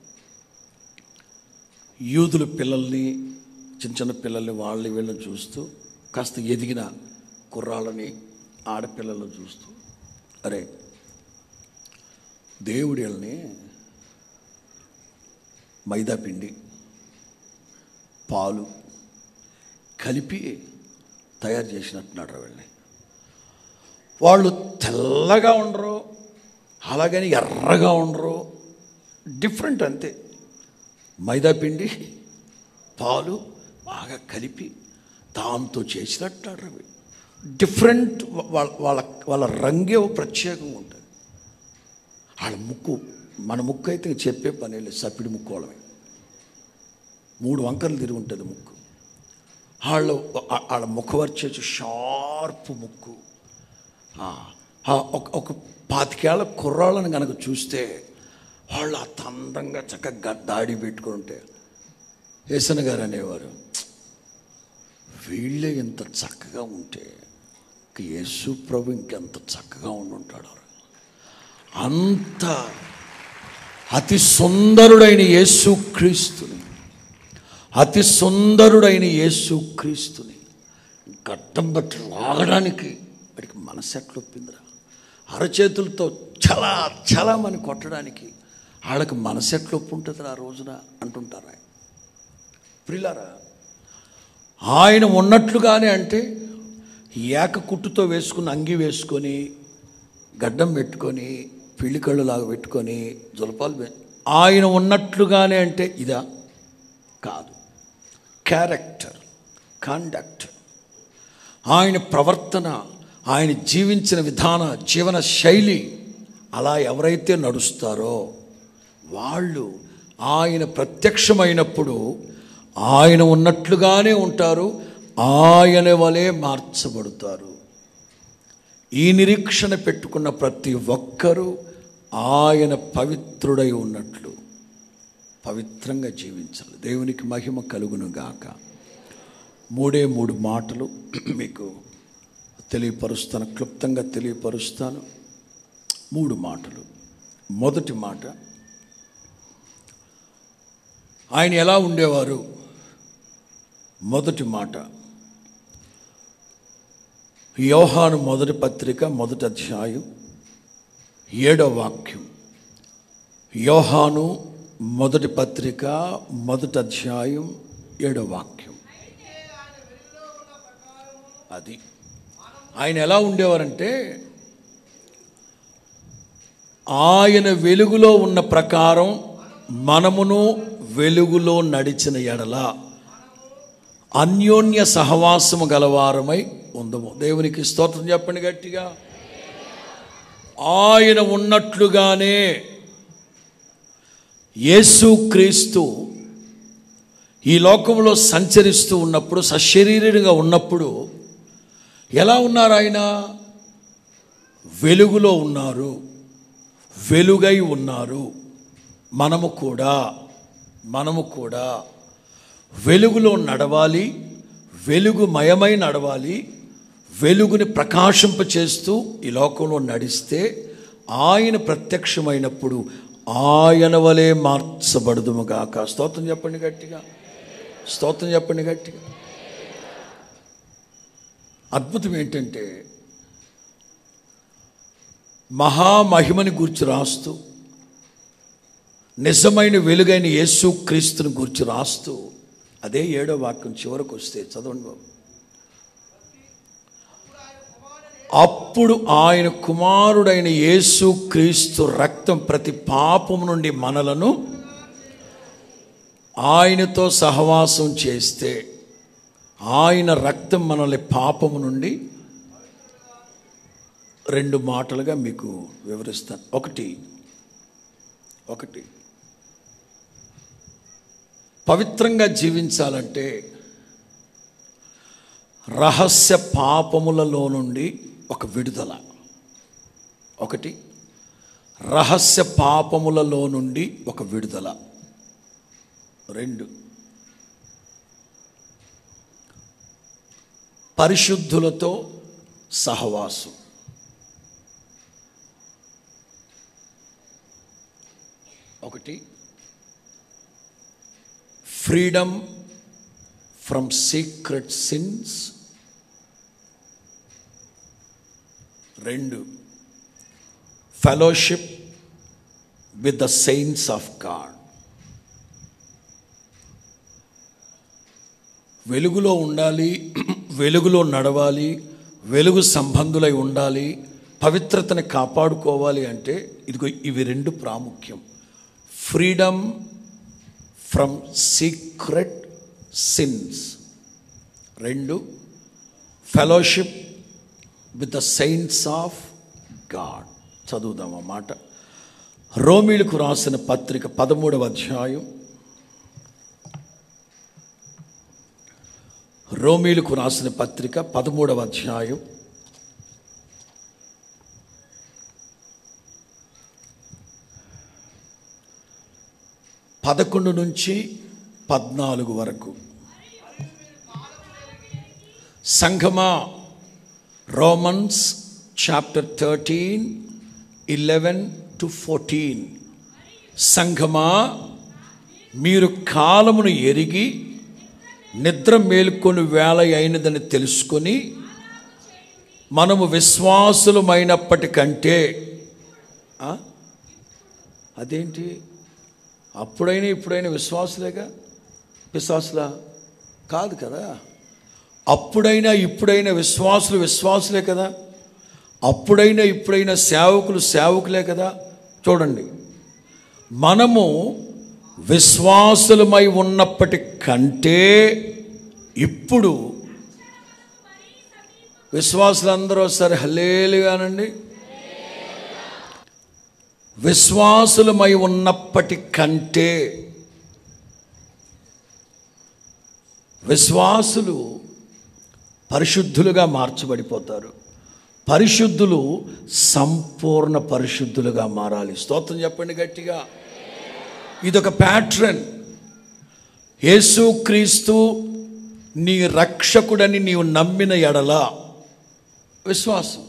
Speaker 1: యూదుల పిల్లల్ని చిన్న చిన్న పిల్లల్ని వాళ్ళని వీళ్ళని చూస్తూ కాస్త ఎదిగిన కుర్రాళ్ళని ఆడపిల్లలను చూస్తూ అరే దేవుడి వీళ్ళని మైదా పిండి పాలు కలిపి తయారు చేసినట్టున్నాడు వెళ్ళి వాళ్ళు తెల్లగా ఉండరు అలాగని ఎర్రగా ఉండరు డిఫరెంట్ అంతే మైదా పిండి పాలు బాగా కలిపి దాంతో చేసినట్టు అవి డిఫరెంట్ వాళ్ళ వాళ్ళ వాళ్ళ రంగే ఓ ప్రత్యేకంగా ఉంటుంది వాళ్ళ ముక్కు మన ముక్కు అయితే ఇంక చెప్పే పని లేదు సప్పిడి ముక్కు వాళ్ళమే మూడు వంకరలు తిరిగి ఉంటుంది ముక్కు వాళ్ళు వాళ్ళ ముఖవర్చేసి షార్ప్ ముక్కు ఆ, ఆ ఒక ఒక పాతికేళ్ల కుర్రాళ్ళని కనుక చూస్తే వాళ్ళు అంత అందంగా చక్కగా దాడి పెట్టుకుని ఉంటే యేసన గారు అనేవారు వీళ్ళే ఇంత చక్కగా ఉంటే ఇంక యేసు ప్రభు ఇంకెంత చక్కగా ఉండుంటాడు అంత అతి సుందరుడైన యేసు క్రీస్తుని అతి సుందరుడైన యేసు క్రీస్తుని గడ్డం బట్టి లాగడానికి వాడికి మనసు ఎట్లా ఒప్పిందిరా అరచేతులతో చలా చలామని కొట్టడానికి వాళ్ళకి మనసు ఎట్లా ఒప్పు ఉంటుంది ఆ రోజున అంటుంటారా ప్రిలారా ఆయన ఉన్నట్లుగానే అంటే ఏక కుట్టుతో వేసుకుని అంగి వేసుకొని గడ్డం పెట్టుకొని పిల్లి కళ్ళులాగా పెట్టుకొని జులపాలు పె- ఆయన ఉన్నట్లుగానే అంటే ఇదా కాదు క్యారెక్టర్ కాండక్ట్ ఆయన ప్రవర్తన ఆయన జీవించిన విధాన జీవన శైలి అలా ఎవరైతే నడుస్తారో వాళ్ళు ఆయన ప్రత్యక్షమైనప్పుడు ఆయన ఉన్నట్లుగానే ఉంటారు ఆయన వలె మార్చబడతారు ఈ నిరీక్షణ పెట్టుకున్న ప్రతి ఒక్కరూ ఆయన పవిత్రుడై ఉన్నట్లు పవిత్రంగా జీవించాలి దేవునికి మహిమ కలుగును గాక మూడే మూడు మాటలు మీకు తెలియపరుస్తాను క్లుప్తంగా తెలియపరుస్తాను మూడు మాటలు మొదటి మాట ఆయన ఎలా ఉండేవారు మొదటి మాట యోహాను మొదటి పత్రిక మొదటి అధ్యాయం ఏడో వాక్యం యోహాను మొదటి పత్రిక మొదటి అధ్యాయం ఏడో వాక్యం అది ఆయన ఎలా ఉండేవారంటే ఆయన వెలుగులో ఉన్న ప్రకారం మనమును వెలుగులో నడిచిన ఎడల అన్యోన్య సహవాసము గలవారమై ఉందము దేవునికి స్తోత్రం చెప్పండి గట్టిగా ఆయన ఉన్నట్లుగానే యేసుక్రీస్తు ఈ లోకంలో సంచరిస్తూ ఉన్నప్పుడు సశరీరుగా ఉన్నప్పుడు ఎలా ఉన్నారు ఆయన వెలుగులో ఉన్నారు వెలుగై ఉన్నారు మనము కూడా మనము కూడా వెలుగులో నడవాలి వెలుగుమయమై నడవాలి వెలుగుని ప్రకాశింపచేస్తూ ఈ లోకంలో నడిస్తే ఆయన ప్రత్యక్షమైనప్పుడు ఆయన వలె మార్చబడదుముగాక స్తోత్రం చెప్పండి గట్టిగా స్తోత్రం చెప్పండి గట్టిగా అద్భుతం ఏంటంటే మహామహిమని గురించి రాస్తూ నిజమైన వెలుగైన యేసు క్రీస్తుని గురించి రాస్తూ అదే ఏడో వాక్యం చివరకు వస్తే చదవండి బాబు అప్పుడు ఆయన కుమారుడైన యేసు క్రీస్తు రక్తం ప్రతి పాపము నుండి మనలను ఆయనతో సహవాసం చేస్తే ఆయన రక్తం మనల్ని పాపము నుండి రెండు మాటలుగా మీకు వివరిస్తాను ఒకటి ఒకటి పవిత్రంగా జీవించాలంటే రహస్య పాపములలో నుండి ఒక విడుదల ఒకటి రహస్య పాపములలో నుండి ఒక విడుదల రెండు పరిశుద్ధులతో సహవాసం ఒకటి ఫ్రీడమ్ ఫ్రమ్ సీక్రెట్ సిన్స్ రెండు fellowship with the saints of God వెలుగులో ఉండాలి వెలుగులో నడవాలి వెలుగు సంబంధులై ఉండాలి పవిత్రతని కాపాడుకోవాలి అంటే ఇదిగో ఇవి రెండు ప్రాముఖ్యం ఫ్రీడమ్ ఫ్రమ్ సీక్రెట్ సిన్స్ రెండు fellowship with the saints of God చదువుదాం ఆ మాట రోమిలకు రాసిన పత్రిక పదమూడవ అధ్యాయం రోమీలకు రాసిన పత్రిక పదమూడవ అధ్యాయం పదకొండు నుంచి పద్నాలుగు వరకు సంఘమా Romans chapter thirteen eleven to fourteen సంఘమా మీరు కాలమును ఎరిగి నిద్ర మేల్కొని వేళ అయినదని తెలుసుకొని మనము విశ్వాసులమైనప్పటికంటే ఆ? అదేంటి అప్పుడైనా ఇప్పుడైనా విశ్వాసులేగా విశ్వాసులా కాదు కదా అప్పుడైనా ఇప్పుడైనా విశ్వాసులు విశ్వాసులే కదా అప్పుడైనా ఇప్పుడైనా సేవకులు సేవకులే కదా చూడండి మనము విశ్వాసులమై ఉన్నప్పటి కంటే ఇప్పుడు విశ్వాసులందరూ ఒకసారి హల్లేలుగానండి విశ్వాసులమై ఉన్నప్పటి కంటే విశ్వాసులు పరిశుద్ధులుగా మార్చబడిపోతారు పరిశుద్ధులు సంపూర్ణ పరిశుద్ధులుగా మారాలి స్తోత్రం చెప్పండి గట్టిగా ఇదొక ప్యాట్రన్ యేసుక్రీస్తు నీ రక్షకుడని నీవు నమ్మిన ఎడల విశ్వాసం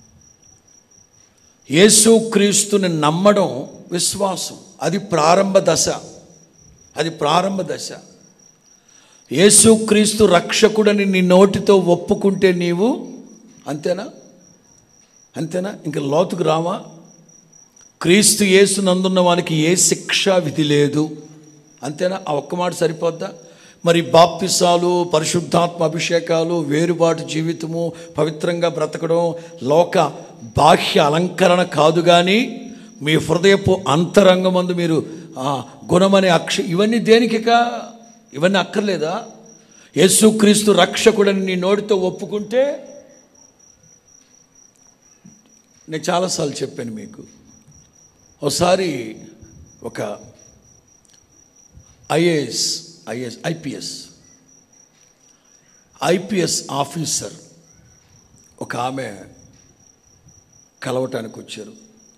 Speaker 1: యేసుక్రీస్తుని నమ్మడం విశ్వాసం అది ప్రారంభ దశ అది ప్రారంభ దశ యేసుక్రీస్తు రక్షకుడని నీ నోటితో ఒప్పుకుంటే నీవు అంతేనా అంతేనా ఇంకా లోతుకు రావా క్రీస్తు యేసు నందున్న వానికి ఏ శిక్షా విధి లేదు అంతేనా ఆ ఒక్క మాట సరిపోద్దా మరి బాప్తిసాలు పరిశుద్ధాత్మ అభిషేకాలు వేరుబాటు జీవితము పవిత్రంగా బ్రతకడం లోక బాహ్య అలంకరణ కాదు కానీ మీ హృదయపు అంతరంగమందు మీరు ఆ గుణమనే అక్ష ఇవన్నీ దేనికిక ఇవన్నీ అక్కర్లేదా యేసుక్రీస్తు రక్షకుడని నీ నోటితో ఒప్పుకుంటే నేను చాలాసార్లు చెప్పాను మీకు ఒకసారి ఒక IAS IAS IPS IPS officer ఒక ఆమె కలవటానికి వచ్చారు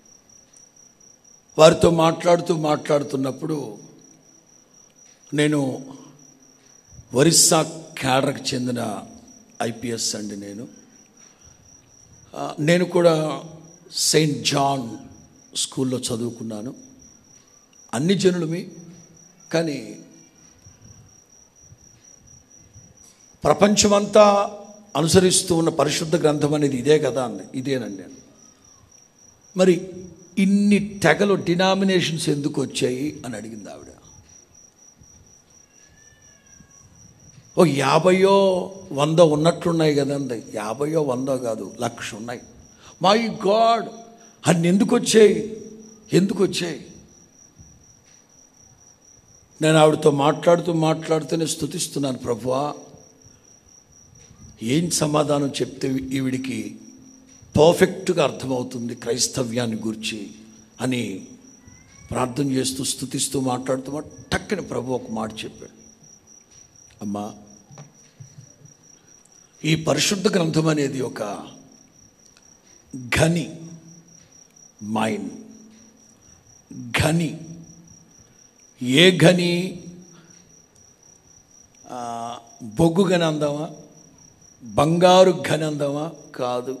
Speaker 1: వారితో మాట్లాడుతూ మాట్లాడుతున్నప్పుడు నేను ఒరిస్సా క్యాడర్కి చెందిన ఐపిఎస్ అండి నేను ఆ, నేను కూడా సెయింట్ జాన్ స్కూల్లో చదువుకున్నాను అన్ని జనులమి కానీ ప్రపంచమంతా అనుసరిస్తూ ఉన్న పరిశుద్ధ గ్రంథం అనేది ఇదే కదా అంది ఇదేనండి మరి ఇన్ని తెగలు డినామినేషన్స్ ఎందుకు వచ్చాయి అని అడిగింది ఆవిడ ఓ యాభయో వందో ఉన్నట్లున్నాయి కదండి యాభయో వందో కాదు లక్ష ఉన్నాయి మై గాడ్ అన్ని ఎందుకు వచ్చాయి ఎందుకు వచ్చాయి నేను ఆవిడతో మాట్లాడుతూ మాట్లాడుతూనే స్థుతిస్తున్నాను ప్రభువా ఏం సమాధానం చెప్తే ఈవిడికి పర్ఫెక్ట్గా అర్థమవుతుంది క్రైస్తవ్యాన్ని గురించి అని ప్రార్థన చేస్తూ స్థుతిస్తూ మాట్లాడుతూ మా- టక్కన ప్రభు ఒక మాట చెప్పాడు అమ్మా ఈ పరిశుద్ధ గ్రంథం అనేది ఒక ఘని మైండ్ ఘని ఏ ఘని ఆ, బొగ్గు గని అందామా బంగారు ఘని అందామా కాదు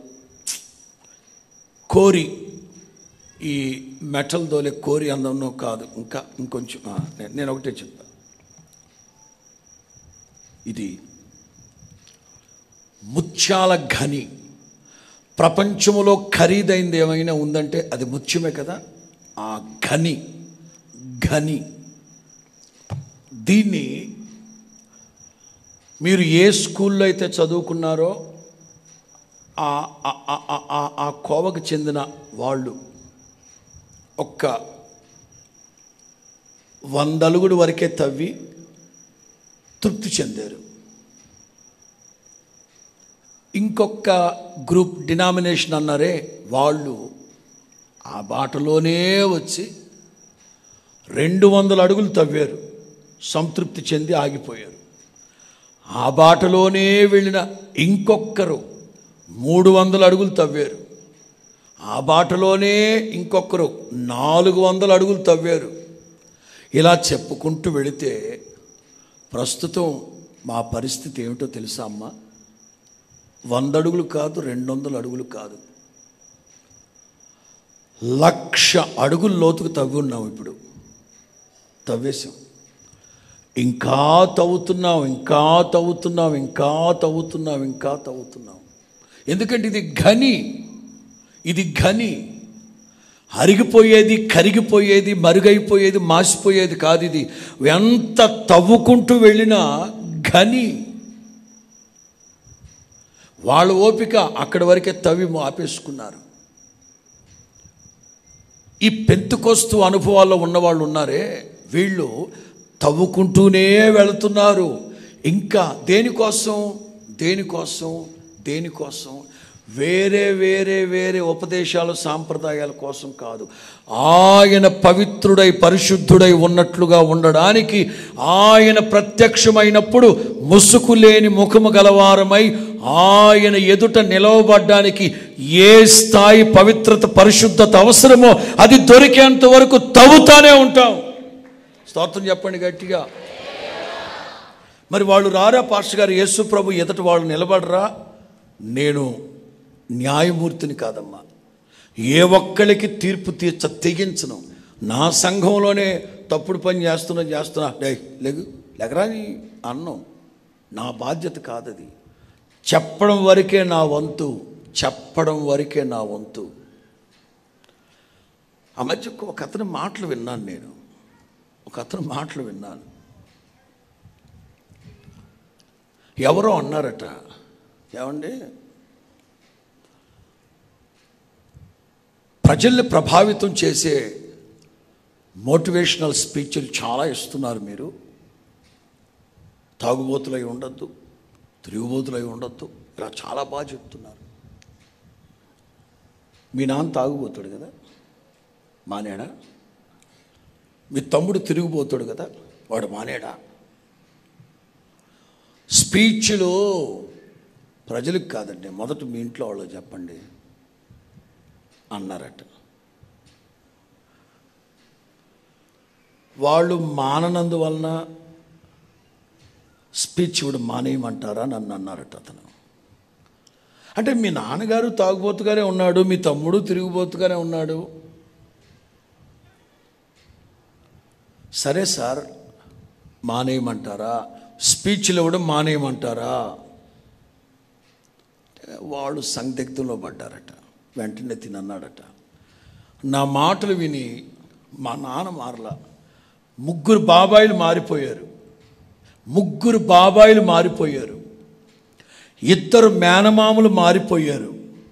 Speaker 1: కోరి ఈ మెటల్ దోలే కోరి అందంలో కాదు ఇంకా ఇంకొంచెం ఆ, నేను- నేను ఒకటే చెప్తా ఇది ముత్యాల ఘని ప్రపంచంలో ఖరీదైంది ఏమైనా ఉందంటే అది ముత్యమే కదా ఆ ఘని ఘని దీన్ని మీరు ఏ స్కూల్లో అయితే చదువుకున్నారో ఆ- ఆ- ఆ- ఆ- ఆ- ఆ కోవకు చెందిన వాళ్ళు ఒక్క వంద అలుగుడు వరకే తవ్వి తృప్తి చెందారు ఇంకొక గ్రూప్ డినామినేషన్ అన్నారే వాళ్ళు ఆ బాటలోనే వచ్చి రెండు వందల అడుగులు తవ్వారు సంతృప్తి చెంది ఆగిపోయారు ఆ బాటలోనే వెళ్ళిన ఇంకొకరు మూడు వందల అడుగులు తవ్వారు ఆ బాటలోనే ఇంకొకరు నాలుగు వందల అడుగులు తవ్వారు ఇలా చెప్పుకుంటూ వెళితే ప్రస్తుతం మా పరిస్థితి ఏమిటో తెలుసా అమ్మా వంద అడుగులు కాదు రెండు వందల అడుగులు కాదు లక్ష అడుగుల లోతుకు తవ్వి ఉన్నాం ఇప్పుడు తవ్వేశాం ఇంకా తవ్వుతున్నాం ఇంకా తవ్వుతున్నాం ఇంకా తవ్వుతున్నాం ఇంకా తవ్వుతున్నాం ఎందుకంటే ఇది ఘని ఇది ఘని అరిగిపోయేది కరిగిపోయేది మరుగైపోయేది మాసిపోయేది కాదు ఇది ఎంత తవ్వుకుంటూ వెళ్ళినా ఘని వాళ్ళ ఓపిక అక్కడి వరకే తవ్వి ఆపేసుకున్నారు ఈ పెంతుకొస్తు అనుభవాల్లో ఉన్నవాళ్ళు ఉన్నారే వీళ్ళు తవ్వుకుంటూనే వెళుతున్నారు ఇంకా దేనికోసం దేనికోసం దేనికోసం వేరే వేరే వేరే ఉపదేశాలు సాంప్రదాయాల కోసం కాదు ఆయన పవిత్రుడై పరిశుద్ధుడై ఉన్నట్లుగా ఉండడానికి ఆయన ప్రత్యక్షమైనప్పుడు ముసుగు లేని ముఖము గలవారమై ఆయన ఎదుట నిలవబడ్డానికి ఏ స్థాయి పవిత్రత పరిశుద్ధత అవసరమో అది దొరికేంత వరకు తవ్వుతానే ఉంటాం స్తోత్రం చెప్పండి గట్టిగా మరి వాళ్ళు రారా పాస్టర్ గారు యేసు ప్రభు ఎదుట వాళ్ళు నిలబడరా నేను న్యాయమూర్తిని కాదమ్మా ఏ ఒక్కరికి తీర్పు తీర్చ తెగించను నా సంఘంలోనే తప్పుడు పని చేస్తున్నా చేస్తున్నా డే లేగు లేకరా నీ అన్నం నా బాధ్యత కాదది చెప్పడం వరకే నా వంతు చెప్పడం వరకే నా వంతు ఆ మధ్య ఒక అతని మాటలు విన్నాను నేను ఒక అతని మాటలు విన్నాను ఎవరో అన్నారట ఏమండి ప్రజల్ని ప్రభావితం చేసే మోటివేషనల్ స్పీచ్లు చాలా ఇస్తున్నారు మీరు తాగుబోతులై ఉండొద్దు తిరుగుబోతులై ఉండొద్దు ఇలా చాలా బాగా చెప్తున్నారు మీ నాన్న తాగుబోతాడు కదా మానేడా మీ తమ్ముడు తిరిగిపోతాడు కదా వాడు మానేడా స్పీచ్లు ప్రజలకు కాదండి మొదట మీ ఇంట్లో వాళ్ళు చెప్పండి అన్నారట వాళ్ళు మాననందువలన స్పీచ్ ఇవ్వడం మానేయమంటారా నన్ను అన్నారట అతను అంటే మీ నాన్నగారు తాగుబోతుగానే ఉన్నాడు మీ తమ్ముడు తిరిగిపోతుగానే ఉన్నాడు సరే సార్ మానేయమంటారా స్పీచ్లు ఇవ్వడం మానేయమంటారా వాళ్ళు సందిగ్ధంలో పడ్డారట వెంటనే తినన్నాడట నా మాటలు విని మా నాన్న మారలా ముగ్గురు బాబాయిలు మారిపోయారు ముగ్గురు బాబాయిలు మారిపోయారు ఇద్దరు మేనమామలు మారిపోయారు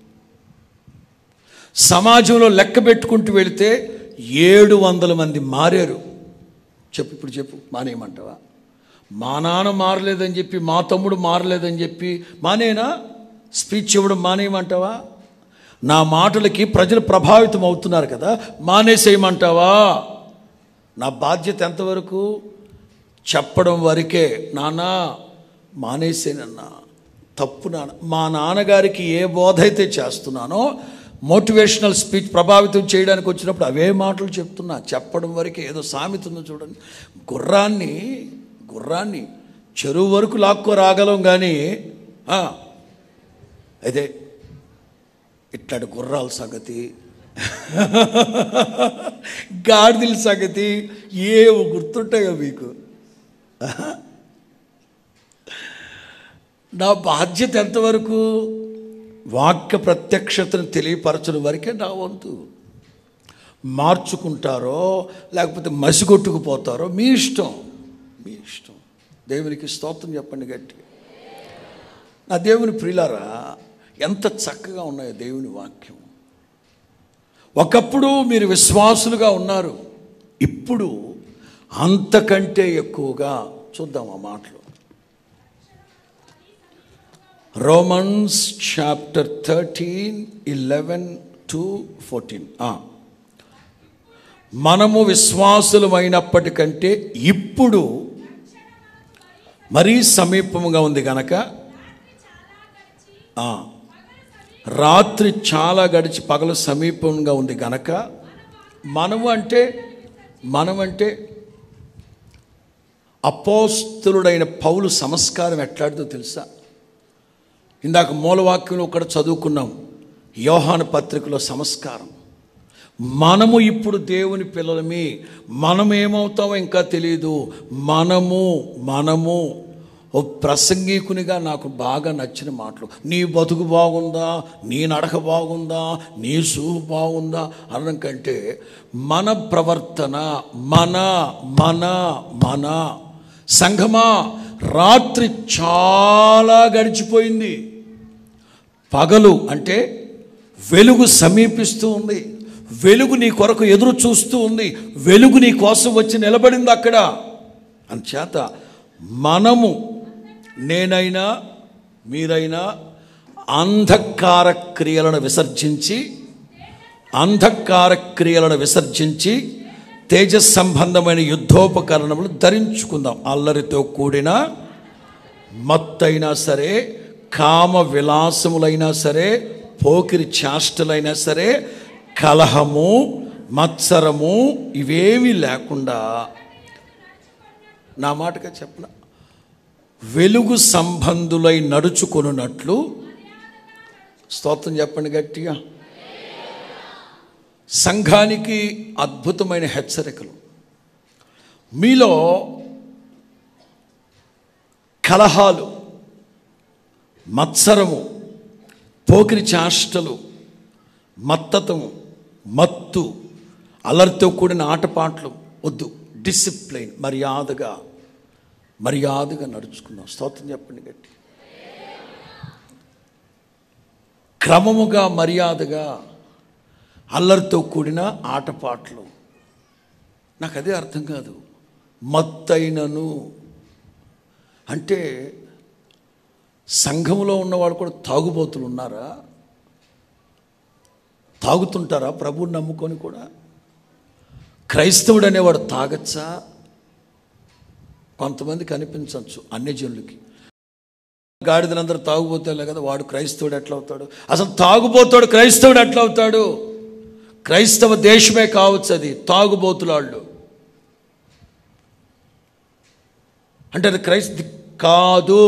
Speaker 1: సమాజంలో లెక్క పెట్టుకుంటూ వెళితే ఏడు వందల మంది మారారు చెప్పు ఇప్పుడు చెప్పు మానేయమంటావా మా నాన్న మారలేదని చెప్పి మా తమ్ముడు మారలేదని చెప్పి మానేనా స్పీచ్ ఇవ్వడం మానేయమంటావా నా మాటలకి ప్రజలు ప్రభావితం అవుతున్నారు కదా మానేసేయమంటావా నా బాధ్యత ఎంతవరకు చెప్పడం వరకే నాన్న మానేసేనన్నా తప్పు నాన్న మా నాన్నగారికి ఏ బోధ అయితే చేస్తున్నానో మోటివేషనల్ స్పీచ్ ప్రభావితం చేయడానికి వచ్చినప్పుడు అవే మాటలు చెప్తున్నా చెప్పడం వరకే ఏదో సామెత ఉందో చూడండి గుర్రాన్ని గుర్రాన్ని చెరువు వరకు లాక్కో రాగలం కానీ ఆ, అయితే ఇట్లాంటి గుర్రాల సంగతి గాడిదల సంగతి ఏవో గుర్తుంటాయో మీకు నా బాధ్యత ఎంతవరకు వాక్య ప్రత్యక్షతను తెలియపరచడం వరకే నా వంతు మార్చుకుంటారో లేకపోతే మసిగొట్టుకుపోతారో మీ ఇష్టం మీ ఇష్టం దేవునికి స్తోత్రం చెప్పండి గట్టి నా దేవుని ప్రియులారా ఎంత చక్కగా ఉన్నాయో దేవుని వాక్యం ఒకప్పుడు మీరు విశ్వాసులుగా ఉన్నారు ఇప్పుడు అంతకంటే ఎక్కువగా చూద్దాం ఆ మాటలు Romans chapter thirteen eleven to fourteen మనము విశ్వాసులమైనప్పటికంటే ఇప్పుడు మరీ సమీపముగా ఉంది గనక ఆ, రాత్రి చాలా గడిచి పగలు సమీపంగా ఉంది గనక మనము అంటే మనమంటే అపోస్తులుడైన పౌలు సంస్కారం ఎట్లాంటిదో తెలుసా ఇందాక మూలవాక్యంలో కూడా చదువుకున్నాం యోహాను పత్రికలో సంస్కారం మనము ఇప్పుడు దేవుని పిల్లలమి మనం ఏమవుతామో ఇంకా తెలియదు మనము మనము ఓ ప్రసంగికునిగా నాకు బాగా నచ్చిన మాటలు నీ బతుకు బాగుందా నీ నడక బాగుందా నీ సూహు బాగుందా అనడం కంటే మన ప్రవర్తన మన మన మన సంఘమా రాత్రి చాలా గడిచిపోయింది పగలు అంటే వెలుగు సమీపిస్తూ ఉంది వెలుగు నీ కొరకు ఎదురు చూస్తూ ఉంది వెలుగు నీ కోసం వచ్చి నిలబడింది అక్కడ అంచేత మనము నేనైనా మీరైనా అంధకార క్రియలను విసర్జించి అంధకార క్రియలను విసర్జించి తేజస్ సంబంధమైన యుద్ధోపకరణములు ధరించుకుందాం అల్లరితో కూడిన మత్తైనా సరే కామ విలాసములైనా సరే పోకిరి చేష్టలైనా సరే కలహము మత్సరము ఇవేమీ లేకుండా నా మాటగా చెప్పన వెలుగు సంబంధులై నడుచుకొనున్నట్లు స్తోత్రం చెప్పండి గట్టిగా సంఘానికి అద్భుతమైన హెచ్చరికలు మీలో కలహాలు మత్సరము పోకిరి చేష్టలు మత్తతము మత్తు అలర్తో కూడిన ఆటపాటలు వద్దు డిసిప్లైన్ మర్యాదగా మర్యాదగా నడుచుకుందాం స్తోత్రం చెప్పండి గట్టి క్రమముగా మర్యాదగా అల్లరితో కూడిన ఆటపాటలు నాకు అదే అర్థం కాదు మత్తైనను అంటే సంఘంలో ఉన్నవాళ్ళు కూడా తాగుబోతులు ఉన్నారా తాగుతుంటారా ప్రభువుని నమ్ముకొని కూడా క్రైస్తవుడు అనేవాడు తాగచ్చా కొంతమంది కనిపించవచ్చు అన్ని జనులకి గాడిదలందరూ తాగుబోతాలే కదా వాడు క్రైస్తవుడు ఎట్లా అవుతాడు అసలు తాగుబోతాడు క్రైస్తవుడు ఎట్లా అవుతాడు క్రైస్తవ దేశమే కావచ్చు అది తాగుబోతులాళ్ళు అంటే అది క్రైస్త కాదు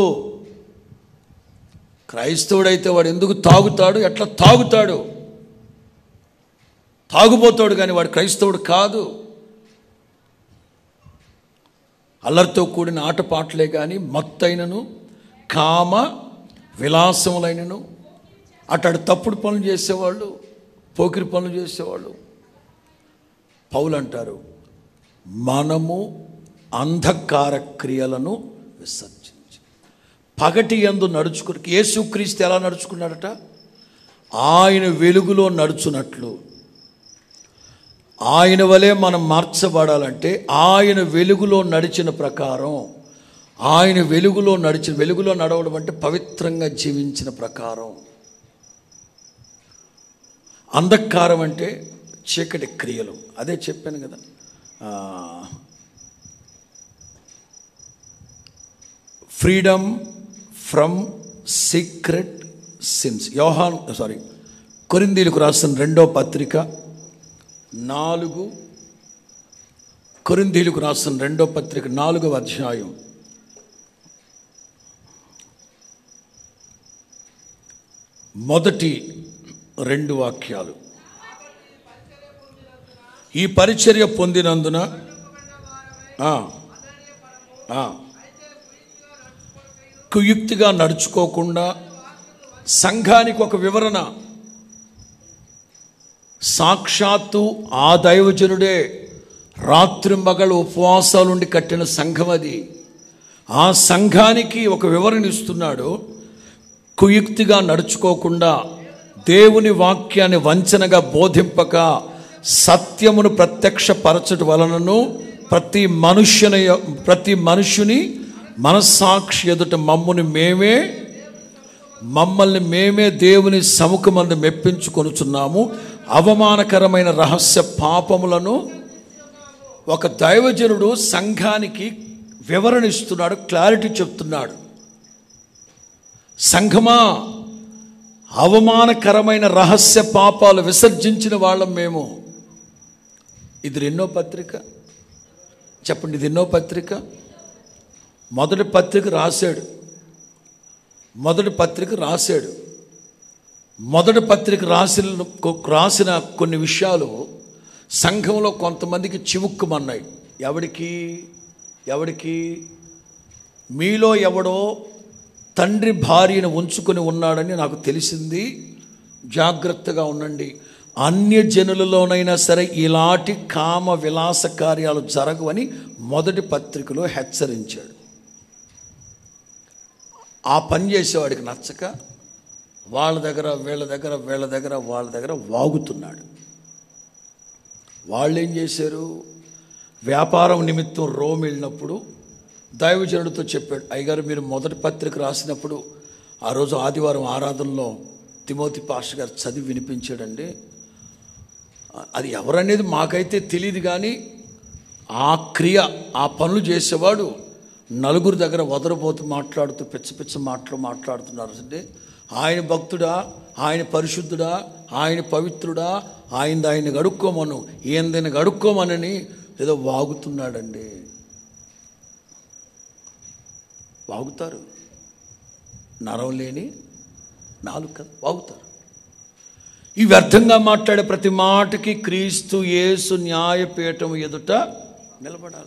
Speaker 1: క్రైస్తవుడైతే వాడు ఎందుకు తాగుతాడు ఎట్లా తాగుతాడు తాగుబోతాడు కానీ వాడు క్రైస్తవుడు కాదు అల్లరితో కూడిన ఆటపాటలే కానీ మత్తైనను కామ విలాసములైనను అటు తప్పుడు పనులు చేసేవాళ్ళు పోకిరి పనులు చేసేవాళ్ళు పౌలు అంటారు మనము అంధకార క్రియలను విసర్జించి పగటి ఎందు నడుచుకుని యేసుక్రీస్తు ఎలా నడుచుకున్నాడట ఆయన వెలుగులో నడుచున్నట్లు ఆయన వలె మనం మార్చబడాలంటే ఆయన వెలుగులో నడిచిన ప్రకారం ఆయన వెలుగులో నడిచిన వెలుగులో నడవడం అంటే పవిత్రంగా జీవించిన ప్రకారం అంధకారం అంటే చీకటి క్రియలు అదే చెప్పాను కదా ఫ్రీడమ్ ఫ్రమ్ సీక్రెట్ సిన్స్ యోహాన్ సారీ కొరిందీలకు రాసిన రెండో పత్రిక నాలుగు కొరిందీలకు రాసిన రెండో పత్రిక నాలుగవ అధ్యాయం మొదటి రెండు వాక్యాలు ఈ పరిచర్య పొందినందున ఆ, ఆ, కుయుక్తిగా నడుచుకోకుండా సంఘానికి ఒక వివరణ సాక్షాత్తు ఆ దైవజనుడే రాత్రి మగలు ఉపవాసాలుండి కట్టిన సంఘం అది ఆ సంఘానికి ఒక వివరణ ఇస్తున్నాడు కుయుక్తిగా నడుచుకోకుండా దేవుని వాక్యాన్ని వంచనగా బోధింపక సత్యమును ప్రత్యక్షపరచట వలనను ప్రతి మనుష్యుని ప్రతి మనుష్యుని మనస్సాక్షి ఎదుట మమ్ముని మేమే మమ్మల్ని మేమే దేవుని సముఖమందు మెప్పించుకొనుచున్నాము అవమానకరమైన రహస్య పాపములను ఒక దైవజనుడు సంఘానికి వివరణ ఇస్తున్నాడు క్లారిటీ చెప్తున్నాడు సంఘమా అవమానకరమైన రహస్య పాపాలు విసర్జించిన వాళ్ళం మేము ఇది రెండో పత్రిక చెప్పండి ఇది ఎన్నో పత్రిక మొదటి పత్రిక రాశాడు మొదటి పత్రిక రాశాడు మొదటి పత్రిక రాసిన రాసిన కొన్ని విషయాలు సంఘంలో కొంతమందికి చివుక్కుమన్నాయి ఎవడికి ఎవడికి మీలో ఎవడో తండ్రి భార్యను ఉంచుకొని ఉన్నాడని నాకు తెలిసింది జాగ్రత్తగా ఉండండి అన్య జనులలోనైనా సరే ఇలాంటి కామ విలాస కార్యాలు జరగవని మొదటి పత్రికలో హెచ్చరించాడు ఆ పని చేసేవాడికి నచ్చక వాళ్ళ దగ్గర వీళ్ళ దగ్గర వీళ్ళ దగ్గర వాళ్ళ దగ్గర వాగుతున్నాడు వాళ్ళు ఏం చేశారు వ్యాపారం నిమిత్తం రోమ్ వెళ్ళినప్పుడు దైవజనుడితో చెప్పాడు అయ్యగారు మీరు మొదటి పత్రిక రాసినప్పుడు ఆ రోజు ఆదివారం ఆరాధనలో తిమోతి పాష గారు చదివి వినిపించాడండి అది ఎవరనేది మాకైతే తెలియదు కానీ ఆ క్రియ ఆ పనులు చేసేవాడు నలుగురు దగ్గర వదరబోతూ మాట్లాడుతూ పిచ్చ పిచ్చ మాటలు మాట్లాడుతున్నారు అంటే ఆయన భక్తుడా ఆయన పరిశుద్ధుడా ఆయన పవిత్రుడా ఆయన ఆయన గడుక్కోమను ఏందని గడుక్కోమనని ఏదో వాగుతున్నాడండి వాగుతారు నరం లేని నాలుగు కదా వాగుతారు ఈ వ్యర్థంగా మాట్లాడే ప్రతి మాటకి క్రీస్తు యేసు న్యాయపీఠం ఎదుట నిలబడాలి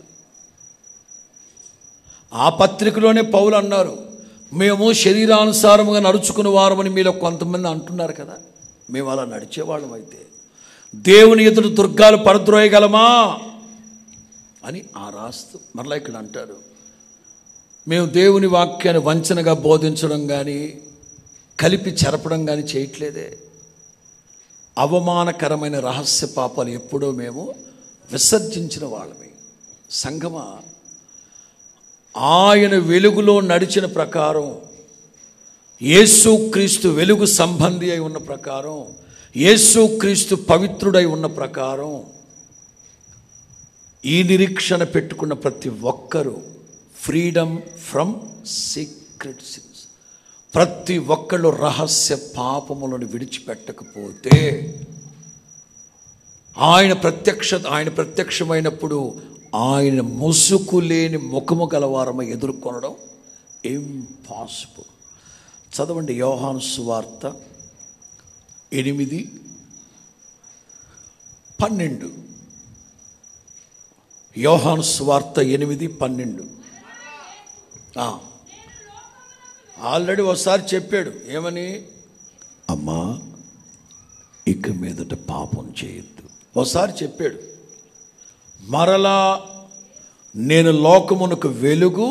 Speaker 1: ఆ పత్రికలోనే పౌలు అన్నారు మేము శరీరానుసారముగా నడుచుకుని వారమని మీలో కొంతమంది అంటున్నారు కదా మేము అలా నడిచేవాళ్ళం అయితే దేవుని ఎదురు దుర్గాలు పడద్రోయగలమా అని ఆ రాస్తూ మరలా ఇక్కడ అంటారు మేము దేవుని వాక్యాన్ని వంచనగా బోధించడం కానీ కలిపి చెరపడం కానీ చేయట్లేదే అవమానకరమైన రహస్య పాపాలు ఎప్పుడో మేము విసర్జించిన వాళ్ళమే సంగమా ఆయన వెలుగులో నడిచిన ప్రకారం యేసుక్రీస్తు వెలుగు సంబంధి అయి ఉన్న ప్రకారం యేసుక్రీస్తు పవిత్రుడై ఉన్న ప్రకారం ఈ నిరీక్షణ పెట్టుకున్న ప్రతి ఒక్కరూ ఫ్రీడమ్ ఫ్రమ్ సీక్రెట్ సిన్స్ ప్రతి ఒక్కళ్ళు రహస్య పాపములను విడిచిపెట్టకపోతే ఆయన ప్రత్యక్ష ఆయన ప్రత్యక్షమైనప్పుడు ఆయన ముసుగు లేని ముఖము గలవారమై ఎదుర్కొనడం ఇంపాసిబుల్ చదవండి యోహాను సువార్త ఎనిమిది పన్నెండు యోహాను సువార్త ఎనిమిది పన్నెండు ఆ. ఆల్రెడీ ఒకసారి చెప్పాడు ఏమని అమ్మా ఇక మీదట పాపం చేయొద్దు ఒకసారి చెప్పాడు మరలా నేను లోకమునకు వెలుగు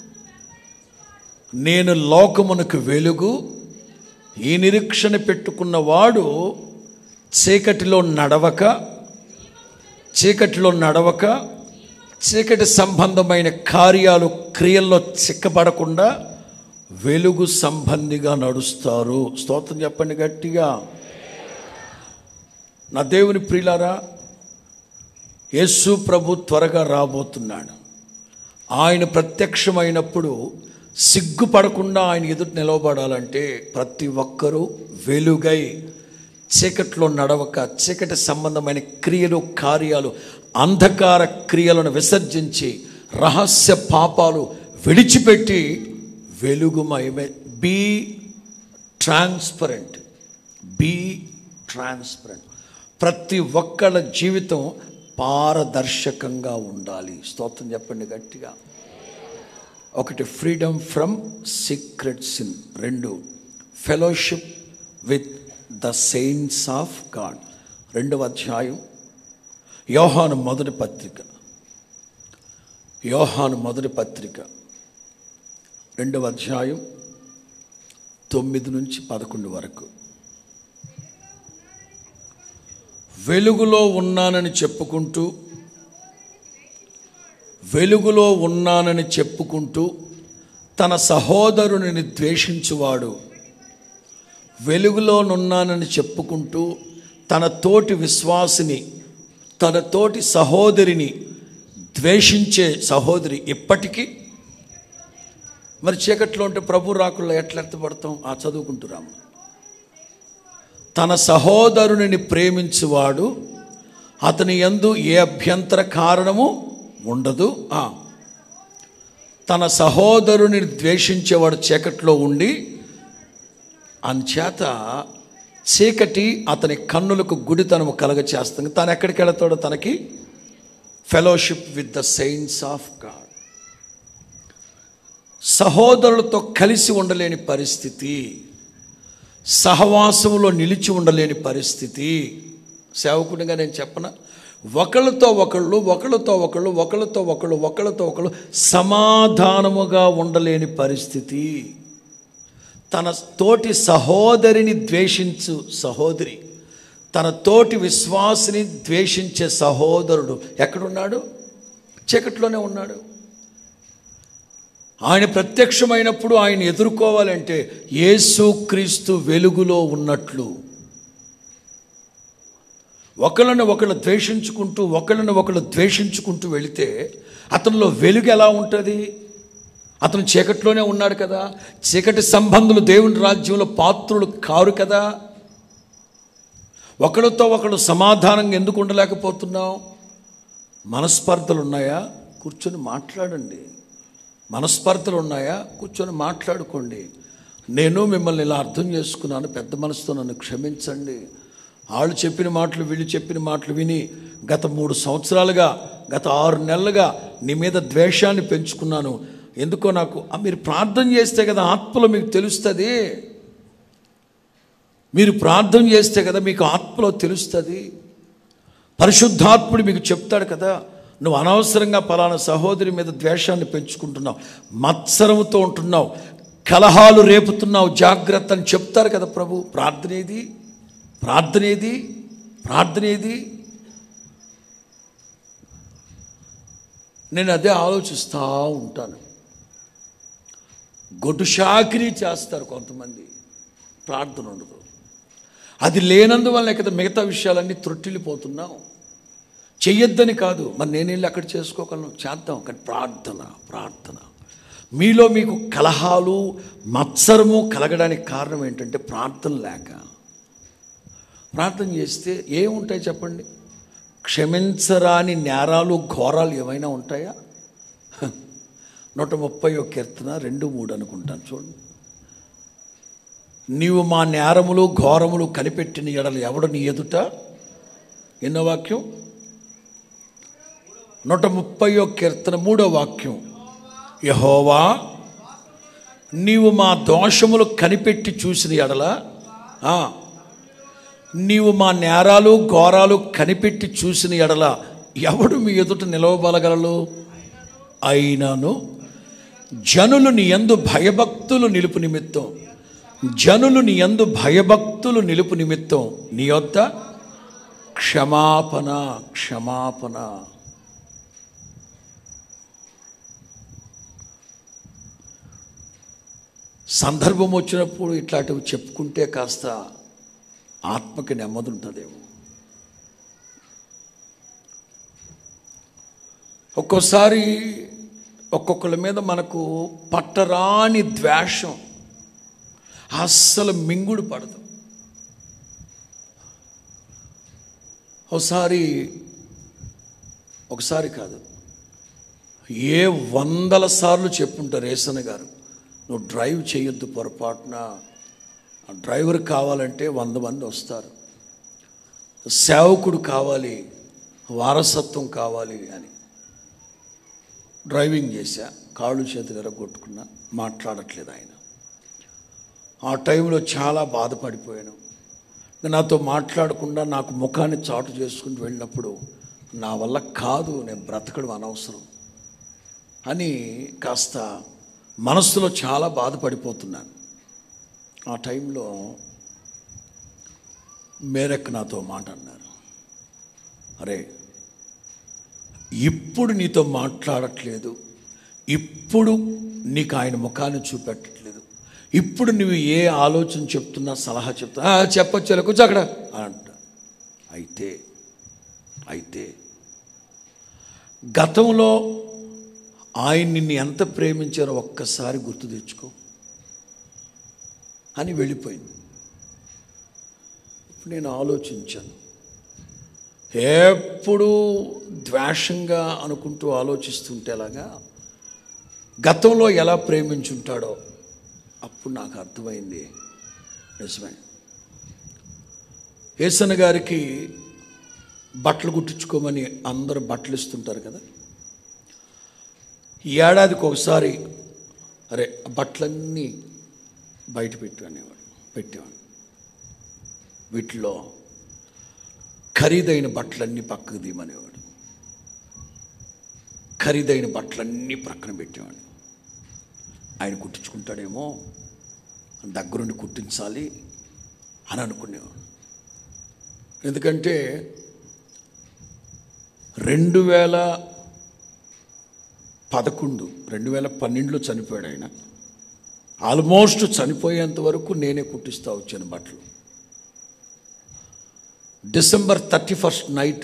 Speaker 1: నేను లోకమునకు వెలుగు ఈ నిరీక్షణ పెట్టుకున్న వాడు చీకటిలో నడవక చీకటిలో నడవక చీకటి సంబంధమైన కార్యాలు క్రియల్లో చిక్కబడకుండా వెలుగు సంబంధిగా నడుస్తారు స్తోత్రం చెప్పండి గట్టిగా నా దేవుని ప్రియులారా యేసు ప్రభు త్వరగా రాబోతున్నాడు ఆయన ప్రత్యక్షమైనప్పుడు సిగ్గుపడకుండా ఆయన ఎదుట నిలవబడాలంటే ప్రతి ఒక్కరూ వెలుగై చీకట్లో నడవక చీకటి సంబంధమైన క్రియలు కార్యాలు అంధకార క్రియలను విసర్జించి రహస్య పాపాలు విడిచిపెట్టి వెలుగుమయమే బీ ట్రాన్స్పరెంట్ బీ ట్రాన్స్పరెంట్ ప్రతి ఒక్కళ్ళ జీవితం పారదర్శకంగా ఉండాలి స్తోత్రం చెప్పండి గట్టిగా ఒకటి ఫ్రీడమ్ ఫ్రమ్ సీక్రెట్ సిన్ రెండు fellowship with the saints of God రెండవ అధ్యాయం యోహాను మొదటి పత్రిక యోహాను మొదటి పత్రిక రెండవ అధ్యాయం తొమ్మిది నుంచి పదకొండు వరకు వెలుగులో ఉన్నానని చెప్పుకుంటూ వెలుగులో ఉన్నానని చెప్పుకుంటూ తన సహోదరుని ద్వేషించువాడు వెలుగులోనున్నానని చెప్పుకుంటూ తన తోటి విశ్వాసిని తన తోటి సహోదరిని ద్వేషించే సహోదరి ఇప్పటికీ మరి చీకట్లో ఉంటే ప్రభు రాకుల్లో ఎట్లా ఎత్తపడతాం ఆ చదువుకుంటున్నాము తన సహోదరుని ప్రేమించువాడు అతని యందు ఏ అభ్యంతర కారణము ఉండదు ఆ. తన సహోదరుని ద్వేషించేవాడు చీకట్లో ఉండి అంచేత చీకటి అతని కన్నులకు గుడితనము కలగ చేస్తుంది తను ఎక్కడికి వెళతాడో తనకి fellowship with the saints of God సహోదరులతో కలిసి ఉండలేని పరిస్థితి సహవాసములో నిలిచి ఉండలేని పరిస్థితి సేవకుడిగా నేను చెప్పన ఒకళ్ళతో ఒకళ్ళు ఒకళ్ళతో ఒకళ్ళు ఒకళ్ళతో ఒకళ్ళు ఒకళ్ళతో ఒకళ్ళు సమాధానముగా ఉండలేని పరిస్థితి తన తోటి సహోదరిని ద్వేషించు సహోదరి తన తోటి విశ్వాసిని ద్వేషించే సహోదరుడు ఎక్కడున్నాడు చీకట్లోనే ఉన్నాడు ఆయన ప్రత్యక్షమైనప్పుడు ఆయన ఎదుర్కోవాలంటే యేసుక్రీస్తు వెలుగులో ఉన్నట్లు ఒకళ్ళని ఒకళ్ళు ద్వేషించుకుంటూ ఒకళ్ళని ఒకళ్ళు ద్వేషించుకుంటూ వెళితే అతనిలో వెలుగు ఎలా ఉంటుంది అతను చీకట్లోనే ఉన్నాడు కదా చీకటి సంబంధులు దేవుని రాజ్యంలో పాత్రులు కారు కదా ఒకరితో ఒకళ్ళు సమాధానంగా ఎందుకు ఉండలేకపోతున్నాం మనస్పర్ధలు ఉన్నాయా కూర్చొని మాట్లాడండి మనస్పర్ధలు ఉన్నాయా కూర్చొని మాట్లాడుకోండి నేను మిమ్మల్ని ఇలా అర్థం చేసుకున్నాను పెద్ద మనసుతో నన్ను క్షమించండి వాళ్ళు చెప్పిన మాటలు వీళ్ళు చెప్పిన మాటలు విని గత మూడు సంవత్సరాలుగా గత ఆరు నెలలుగా నీ మీద ద్వేషాన్ని పెంచుకున్నాను ఎందుకో నాకు ఆ, మీరు ప్రార్థన చేస్తే కదా ఆత్మలో మీకు తెలుస్తుంది మీరు ప్రార్థన చేస్తే కదా మీకు ఆత్మలో తెలుస్తుంది పరిశుద్ధాత్ముడు మీకు చెప్తాడు కదా నువ్వు అనవసరంగా పలానా సహోదరి మీద ద్వేషాన్ని పెంచుకుంటున్నావు మత్సరముతో ఉంటున్నావు కలహాలు రేపుతున్నావు జాగ్రత్త అని చెప్తారు కదా ప్రభు ప్రార్థన ఏది ప్రార్థన ఏది ప్రార్థన ఏది నేను అదే ఆలోచిస్తూ ఉంటాను గొడ్డు షాకిరీ చేస్తారు కొంతమంది ప్రార్థన ఉండదు అది లేనందువల్ల కదా మిగతా విషయాలన్నీ త్రొట్టిల్లిపోతున్నాం చెయ్యొద్దని కాదు మరి నేను వెళ్ళి అక్కడ చేసుకోగలను చేద్దాం కానీ ప్రార్థన ప్రార్థన మీలో మీకు కలహాలు మత్సరము కలగడానికి కారణం ఏంటంటే ప్రార్థన లేక ప్రార్థన చేస్తే ఏముంటాయి చెప్పండి క్షమించరాని నేరాలు ఘోరాలు ఏమైనా ఉంటాయా హ. నూట ముప్పై ఒక కీర్తన రెండు మూడు అనుకుంటాను చూడండి నీవు మా నేరములు ఘోరములు కనిపెట్టిన ఎడలు ఎవడు నీ ఎదుట ఎన్నో వాక్యం నూట ముప్పై ఒక కీర్తన మూడో వాక్యం యహోవా నీవు మా దోషములు కనిపెట్టి చూసిన ఎడల ఆ, నీవు మా నేరాలు ఘోరాలు కనిపెట్టి చూసిన ఎడల ఎవడు మీ ఎదుట నిలవబలగలరు అయినను జనులు నీ యందు భయభక్తులు నిలుపు నిమిత్తం జనులు నీ యందు భయభక్తులు నిలుపు నిమిత్తం నీ యొద్ద క్షమాపణ క్షమాపణ సందర్భం వచ్చినప్పుడు ఇట్లాంటివి చెప్పుకుంటే కాస్త ఆత్మకి నెమ్మది ఉంటుందేమో ఒక్కోసారి ఒక్కొక్కరి మీద మనకు పట్టరాని ద్వేషం అస్సలు మింగుడు పడదు ఒకసారి ఒకసారి కాదు ఏ వందల సార్లు చెప్పుంటారు రేసన్న గారు నువ్వు డ్రైవ్ చేయొద్దు పొరపాటున ఆ డ్రైవర్ కావాలంటే వంద మంది వస్తారు సేవకుడు కావాలి వారసత్వం కావాలి అని డ్రైవింగ్ చేశా కాళ్ళు చేతులు ఎరగొట్టుకున్నా మాట్లాడట్లేదు ఆయన ఆ టైంలో చాలా బాధపడిపోయాను నాతో మాట్లాడకుండా నాకు ముఖాన్ని చాటు చేసుకుంటూ వెళ్ళినప్పుడు నా వల్ల కాదు నేను బ్రతకడం అనవసరం అని కాస్త మనస్సులో చాలా బాధపడిపోతున్నాను ఆ టైంలో మేరక్ నాతో మాట అన్నారు అరే ఇప్పుడు నీతో మాట్లాడట్లేదు ఇప్పుడు నీకు ఆయన ముఖాన్ని చూపెట్టట్లేదు ఇప్పుడు నువ్వు ఏ ఆలోచన చెప్తున్నా సలహా చెప్తున్నా "ఆ, చెప్పొచ్చు కూర్చో అక్కడ అంట అయితే అయితే గతంలో ఆయన నిన్ను ఎంత ప్రేమించారో ఒక్కసారి గుర్తు తెచ్చుకో అని వెళ్ళిపోయింది ఇప్పుడు నేను ఆలోచించాను ఎప్పుడు ద్వేషంగా అనుకుంటూ ఆలోచిస్తుంటేలాగా గతంలో ఎలా ప్రేమించుంటాడో అప్పుడు నాకు అర్థమైంది నిజమే ఏసన్న గారికి బట్టలు కుట్టించుకోమని అందరూ బట్టలు ఇస్తుంటారు కదా ఈ ఏడాదికి ఒకసారి అరే ఆ బట్టలన్నీ బయట పెట్టానేవాడు పెట్టేవాడు వీటిలో ఖరీదైన బట్టలన్నీ పక్కకు తీయమనేవాడు ఖరీదైన బట్టలన్నీ ప్రక్కన పెట్టేవాడు ఆయన కుట్టించుకుంటాడేమో దగ్గరుండి కుట్టించాలి అని అనుకునేవాడు ఎందుకంటే రెండు వేల పదకొండు రెండు వేల పన్నెండులో చనిపోయాడు ఆయన ఆల్మోస్ట్ చనిపోయేంత వరకు నేనే కుట్టిస్తా వచ్చాను బట్టలు December thirty first night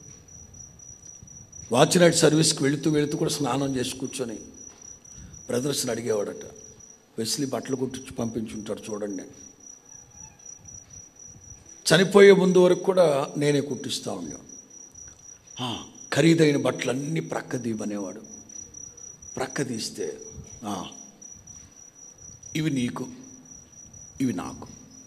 Speaker 1: watch night సర్వీస్కి వెళుతూ వెళుతూ కూడా స్నానం చేసి కూర్చొని బ్రదర్స్ని అడిగేవాడట వెస్లీ బట్టలు కుట్టించి పంపించుంటాడు చూడండి చనిపోయే ముందు వరకు కూడా నేనే కుట్టిస్తూ ఉండేవాడు ఆ, ఖరీదైన బట్టలన్నీ ప్రక్క తీయమనేవాడు ప్రక్క తీస్తే ఆ, ఇవి నీకు ఇవి నాకు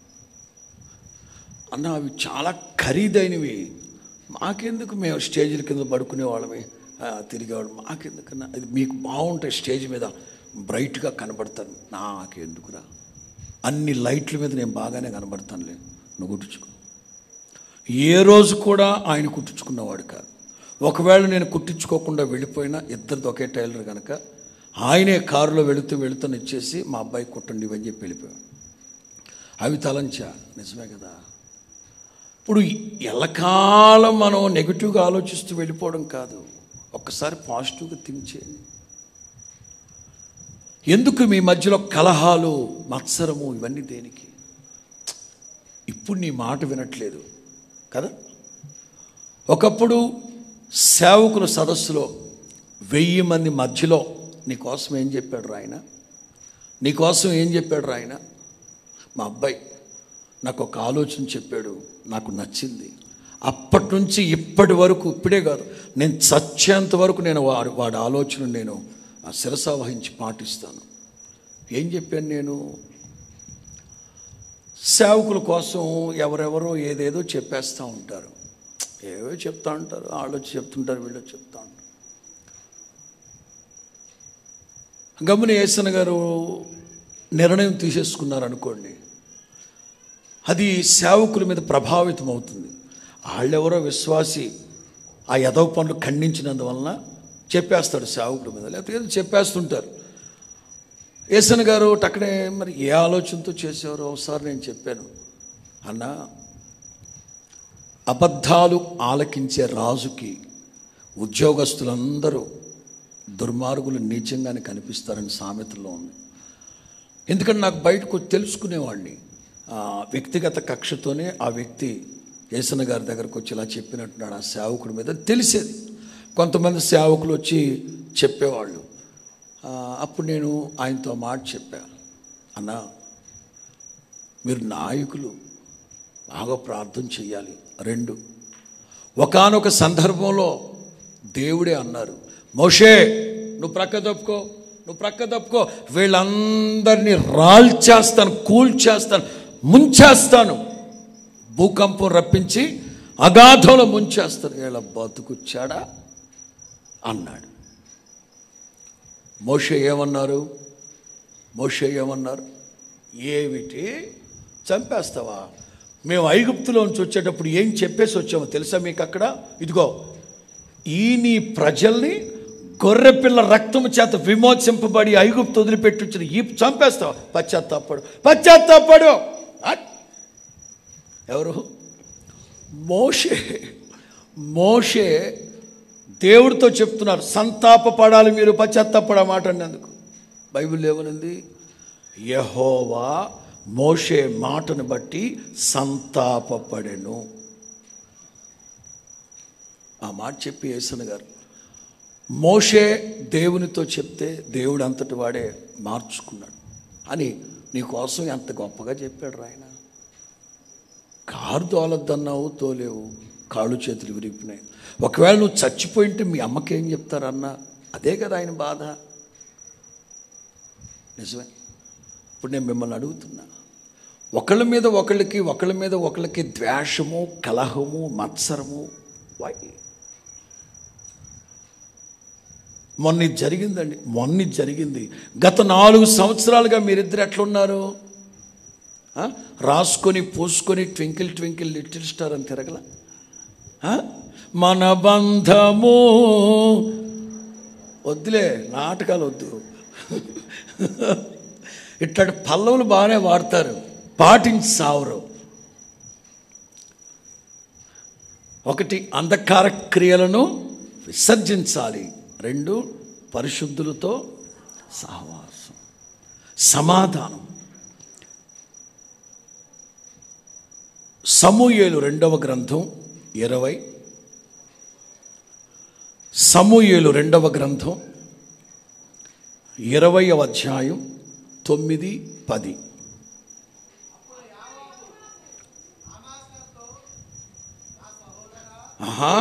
Speaker 1: అన్న అవి చాలా ఖరీదైనవి మాకెందుకు మేము స్టేజ్ల కింద పడుకునే వాళ్ళమే ఆ, తిరిగేవాళ్ళం మాకెందుకన్నా అది మీకు బాగుంటాయి స్టేజ్ మీద బ్రైట్గా కనబడతాను నాకెందుకురా అన్ని లైట్ల మీద నేను బాగానే కనబడతానులే నువ్వు కుట్టించుకో ఏ రోజు కూడా ఆయన కుట్టించుకున్నవాడు కాదు ఒకవేళ నేను కుట్టించుకోకుండా వెళ్ళిపోయినా ఇద్దరిది ఒకే టైలర్ కనుక ఆయనే కారులో వెళుతూ వెళుతూ ఇచ్చేసి మా అబ్బాయి కుట్టండి ఇవని చెప్పి వెళ్ళిపోయాడు అవి తలంచా నిజమే కదా ఇప్పుడు ఎల్లకాలం మనం నెగిటివ్గా ఆలోచిస్తూ వెళ్ళిపోవడం కాదు ఒక్కసారి పాజిటివ్గా థింక్ చేయండి ఎందుకు మీ మధ్యలో కలహాలు మత్సరము ఇవన్నీ దేనికి ఇప్పుడు నీ మాట వినట్లేదు కదా ఒకప్పుడు సేవకుల సదస్సులో వెయ్యి మంది మధ్యలో నీకోసం ఏం చెప్పాడు రాయన నీకోసం ఏం చెప్పాడు రాయన మా అబ్బాయి నాకు ఒక ఆలోచన చెప్పాడు నాకు నచ్చింది అప్పటి నుంచి ఇప్పటి వరకు ఇప్పుడే కాదు నేను చచ్చేంత వరకు నేను వాడు వాడి ఆలోచన నేను ఆ శిరస వహించి పాటిస్తాను ఏం చెప్పాను నేను సేవకుల కోసం ఎవరెవరో ఏదేదో చెప్పేస్తూ ఉంటారు ఏవో చెప్తా ఉంటారు వాళ్ళు వచ్చి చెప్తుంటారు వీళ్ళు వచ్చి చెప్తా ఉంటారు గమన ఏసన గారు నిర్ణయం తీసేసుకున్నారు అనుకోండి అది సేవకుల మీద ప్రభావితం అవుతుంది వాళ్ళెవరో విశ్వాసి ఆ యదవ పనులు ఖండించినందువలన చెప్పేస్తాడు సేవకుల మీద లేకపోతే ఏదో చెప్పేస్తుంటారు ఏసన్ గారు టక్కనే మరి ఏ ఆలోచనతో చేసేవారో ఒకసారి నేను చెప్పాను అన్న అబద్ధాలు ఆలకించే రాజుకి ఉద్యోగస్తులందరూ దుర్మార్గులు నీచంగానే కనిపిస్తారని సామెతలో ఉంది ఎందుకంటే నాకు బయటకు వచ్చి తెలుసుకునేవాడిని ఆ వ్యక్తిగత కక్షతోనే ఆ వ్యక్తి ఏసన గారి దగ్గరకు వచ్చి ఇలా చెప్పినట్టున్నాడు ఆ సేవకుడి మీద తెలిసేది కొంతమంది సేవకులు వచ్చి చెప్పేవాళ్ళు ఆ, అప్పుడు నేను ఆయనతో మాట చెప్పాను అన్నా మీరు నాయకులు బాగా ప్రార్థన చేయాలి రెండు ఒకానొక సందర్భంలో దేవుడే అన్నారు మోషే నువ్వు ప్రక్క తప్పుకో నువ్వు ప్రక్క తప్పుకో వీళ్ళందరినీ రాల్చేస్తాను కూల్చేస్తాను ముంచేస్తాను భూకంపం రప్పించి అగాధంలో ముంచేస్తాను వీళ్ళ బతుకుచ్చాడా అన్నాడు మోషే ఏమన్నారు మోషే ఏమన్నారు ఏమిటి చంపేస్తావా మేము ఐగుప్తులోంచి వచ్చేటప్పుడు ఏం చెప్పేసి వచ్చామో తెలుసా మీకు అక్కడ ఇదిగో ఈ నీ ప్రజల్ని గొర్రెపిల్ల రక్తము చేత విమోచింపబడి ఐగుప్తు వదిలిపెట్టుచ్చిన ఈ చంపేస్తావు పశ్చాత్తాపడు పశ్చాత్తాపడు ఆ? ఎవరు మోషే మోషే దేవుడితో చెప్తున్నారు సంతాపపడాలి మీరు పశ్చాత్తాపడ మాట అన్నందుకు బైబిల్ ఏమనుంది యహోవా మోషే మాటను బట్టి సంతాపపడెను ఆ మాట చెప్పి యేసన్న గారు మోషే దేవునితో చెప్తే దేవుడు అంతటి వాడే మార్చుకున్నాడు అని నీకోసం ఎంత గొప్పగా చెప్పాడు రాయన కారు తోలొద్దన్నావు తోలేవు కాళ్ళు చేతులు విరిగిపోయినాయి ఒకవేళ నువ్వు చచ్చిపోయింటే మీ అమ్మకి ఏం చెప్తారన్నా అదే కదా ఆయన బాధ నిజమే ఇప్పుడు నేను మిమ్మల్ని అడుగుతున్నా ఒకళ్ళ మీద ఒకళ్ళకి ఒకళ్ళ మీద ఒకళ్ళకి ద్వేషము కలహము మత్సరము వై మొన్న ఇది జరిగిందండి మొన్న ఇది జరిగింది గత నాలుగు సంవత్సరాలుగా మీరిద్దరు ఎట్లున్నారు ఆ? రాసుకొని పూసుకొని ట్వింకిల్ ట్వింకిల్ లిటిల్ స్టార్ అని తిరగల ఆ? మన బంధము వద్దులే నాటకాలు వద్దు ఇట్లాంటి పల్లవులు బాగానే వాడతారు పాటించి సావరు ఒకటి అంధకార క్రియలను విసర్జించాలి రెండు పరిశుద్ధులతో సహవాసం సమాధానం సమూయేలు రెండవ గ్రంథం ఇరవై సమూయేలు రెండవ గ్రంథం ఇరవయవ అధ్యాయం తొమ్మిది పది ఆహా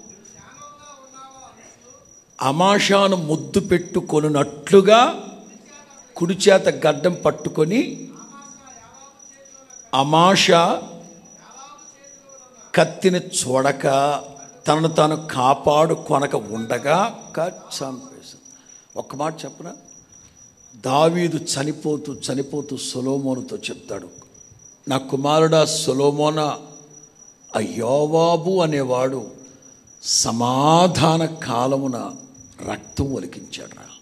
Speaker 1: అమాషాను ముద్దు పెట్టుకొనున్నట్లుగా కుడి చేత గడ్డం పట్టుకొని అమాష కత్తిని చూడక తనను తాను కాపాడు కొనక ఉండగా క- చంపేశాడు ఒక్క మాట చెప్పనా దావీదు చనిపోతూ చనిపోతూ సొలోమోనుతో చెప్తాడు నా కుమారుడా సొలోమోన ఆ యోవాబు అనేవాడు సమాధాన కాలమున రక్తం ఒలికించాడు రా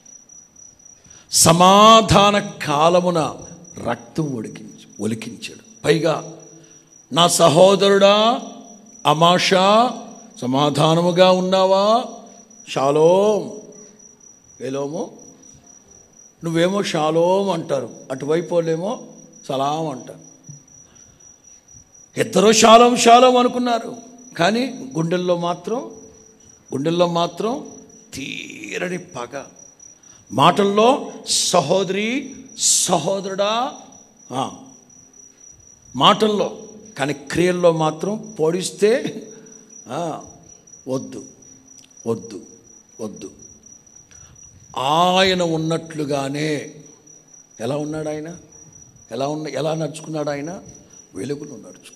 Speaker 1: సమాధాన కాలమున రక్తం ఒలికించి ఒలికించాడు పైగా నా సహోదరుడా అమాషా సమాధానముగా ఉన్నావా షాలోం ఏలోమో నువ్వేమో షాలోం అంటారు అటువైపు వాళ్ళేమో సలాం అంటారు ఇద్దరు శాలం శాలం అనుకున్నారు కానీ గుండెల్లో మాత్రం గుండెల్లో మాత్రం తీరని పగ మాటల్లో సహోదరి సహోదరుడా ఆ, మాటల్లో కానీ క్రియల్లో మాత్రం పొడిస్తే ఆ, వద్దు వద్దు వద్దు ఆయన ఉన్నట్లుగానే ఎలా ఉన్నాడు ఆయన ఎలా ఉన్న ఎలా నడుచుకున్నాడు ఆయన వెలుగులో నడుచుకున్నాడు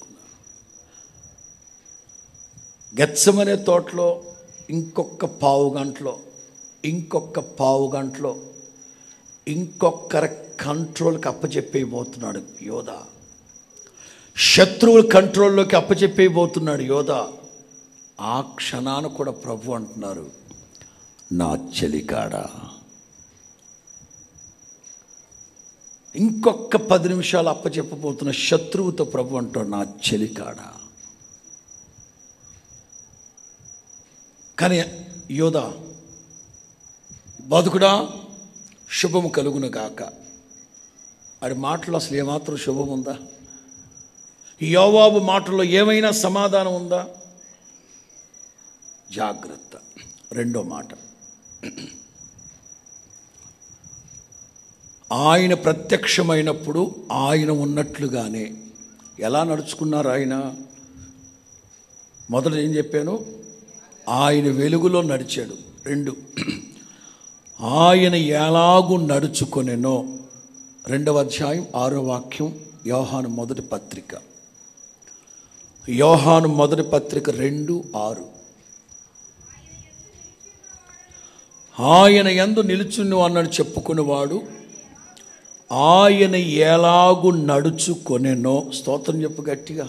Speaker 1: గెచ్చమనే తోటలో ఇంకొక పావు గంటలో ఇంకొక పావు గంటలో ఇంకొకరి కంట్రోల్కి అప్పచెప్పేయబోతున్నాడు యోధ శత్రువుల కంట్రోల్లోకి అప్పచెప్పేయబోతున్నాడు యోధ ఆ క్షణాన కూడా ప్రభు అంటున్నారు నా చెలికాడా ఇంకొక పది నిమిషాలు అప్పచెప్పబోతున్న శత్రువుతో ప్రభు అంటాడు నా చెలికాడా కానీ యోధ బతుకుడా శుభము కలుగును గాక అది మాటలో అసలు ఏమాత్రం శుభం ఉందా యోవాబు మాటల్లో ఏమైనా సమాధానం ఉందా జాగ్రత్త రెండో మాట ఆయన ప్రత్యక్షమైనప్పుడు ఆయన ఉన్నట్లుగానే ఎలా నడుచుకున్నారు ఆయన మొదట ఏం చెప్పాను ఆయన వెలుగులో నడిచాడు రెండు ఆయన ఎలాగూ నడుచుకొనెనో రెండవ అధ్యాయం ఆరో వాక్యం యోహాను మొదటి పత్రిక యోహాను మొదటి పత్రిక రెండు ఆరు ఆయన ఎందు నిలుచును అన్నాడు చెప్పుకునేవాడు ఆయన ఎలాగు నడుచుకొనెనో స్తోత్రం చెప్పు గట్టిగా